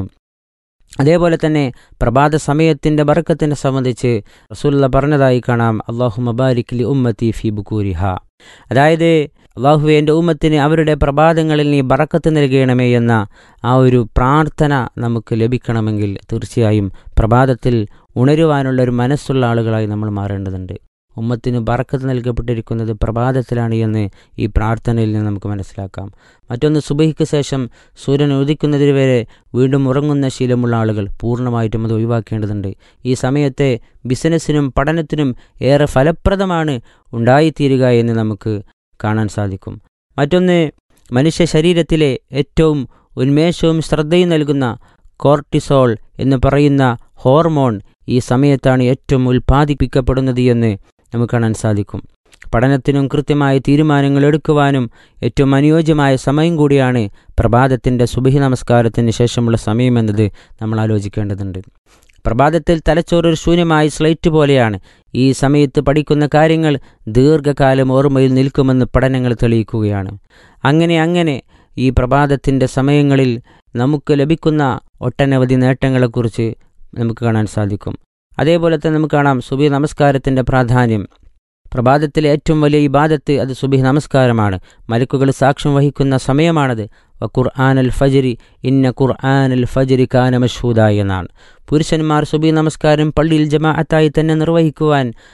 അതേപോലെ തന്നെ പ്രഭാത സമയത്തിൻ്റെ ബർക്കത്തിനെ സംബന്ധിച്ച് റസൂല്ല പറഞ്ഞതായി കാണാം അള്ളാഹു മബാരിക് ലി ഉമ്മത്തി ഫി ബുക്കൂരിഹ അതായത് അള്ളാഹു എൻ്റെ ഉമ്മത്തിന് അവരുടെ പ്രഭാതങ്ങളിൽ നീ ബറക്കത്ത് നൽകണമേ എന്ന ആ ഒരു പ്രാർത്ഥന നമുക്ക് ലഭിക്കണമെങ്കിൽ തീർച്ചയായും പ്രഭാതത്തിൽ ഉണരുവാനുള്ള ഒരു മനസ്സുള്ള ആളുകളായി നമ്മൾ മാറേണ്ടതുണ്ട് ഉമ്മത്തിന് ബറക്കത്ത് നൽകപ്പെട്ടിരിക്കുന്നത് പ്രഭാതത്തിലാണ് എന്ന് ഈ പ്രാർത്ഥനയിൽ നിന്ന് നമുക്ക് മനസ്സിലാക്കാം മറ്റൊന്ന് സുബഹിക്ക് ശേഷം സൂര്യൻ ഉദിക്കുന്നതിന് വരെ വീണ്ടും ഉറങ്ങുന്ന ശീലമുള്ള ആളുകൾ പൂർണ്ണമായിട്ടും അത് ഒഴിവാക്കേണ്ടതുണ്ട് ഈ സമയത്തെ ബിസിനസ്സിനും പഠനത്തിനും ഏറെ ഫലപ്രദമാണ് ഉണ്ടായിത്തീരുക എന്ന് നമുക്ക് കാണാൻ സാധിക്കും മറ്റൊന്ന് മനുഷ്യ ശരീരത്തിലെ ഏറ്റവും ഉന്മേഷവും ശ്രദ്ധയും നൽകുന്ന കോർട്ടിസോൾ എന്ന് പറയുന്ന ഹോർമോൺ ഈ സമയത്താണ് ഏറ്റവും ഉൽപ്പാദിപ്പിക്കപ്പെടുന്നത് എന്ന് നമുക്ക് കാണാൻ സാധിക്കും പഠനത്തിനും കൃത്യമായ തീരുമാനങ്ങൾ എടുക്കുവാനും ഏറ്റവും അനുയോജ്യമായ സമയം കൂടിയാണ് പ്രഭാതത്തിൻ്റെ സുബഹി നമസ്കാരത്തിന് ശേഷമുള്ള സമയമെന്നത് നമ്മൾ ആലോചിക്കേണ്ടതുണ്ട് പ്രഭാതത്തിൽ തലച്ചോറ് ഒരു ശൂന്യമായ സ്ലേറ്റ് പോലെയാണ് ഈ സമയത്ത് പഠിക്കുന്ന കാര്യങ്ങൾ ദീർഘകാലം ഓർമ്മയിൽ നിൽക്കുമെന്ന് പഠനങ്ങൾ തെളിയിക്കുകയാണ് അങ്ങനെ അങ്ങനെ ഈ പ്രഭാതത്തിൻ്റെ സമയങ്ങളിൽ നമുക്ക് ലഭിക്കുന്ന ഒട്ടനവധി നേട്ടങ്ങളെക്കുറിച്ച് നമുക്ക് കാണാൻ സാധിക്കും അതേപോലെ തന്നെ നമുക്ക് കാണാം സുബി നമസ്കാരത്തിൻ്റെ പ്രാധാന്യം പ്രഭാതത്തിലെ ഏറ്റവും വലിയ ഇബാദത്ത് അത് സുബി നമസ്കാരമാണ് മലക്കുകൾ സാക്ഷ്യം വഹിക്കുന്ന സമയമാണത് വ ഖുർആൻ അൽ ഫജരി ഇന്ന ഖുർആൻ അൽ ഫജരി കാന മഷൂദ എന്നാണ് പുരുഷന്മാർ സുബി നമസ്കാരം പള്ളിയിൽ ജമാഅത്തായി തന്നെ നിർവഹിക്കുവാൻ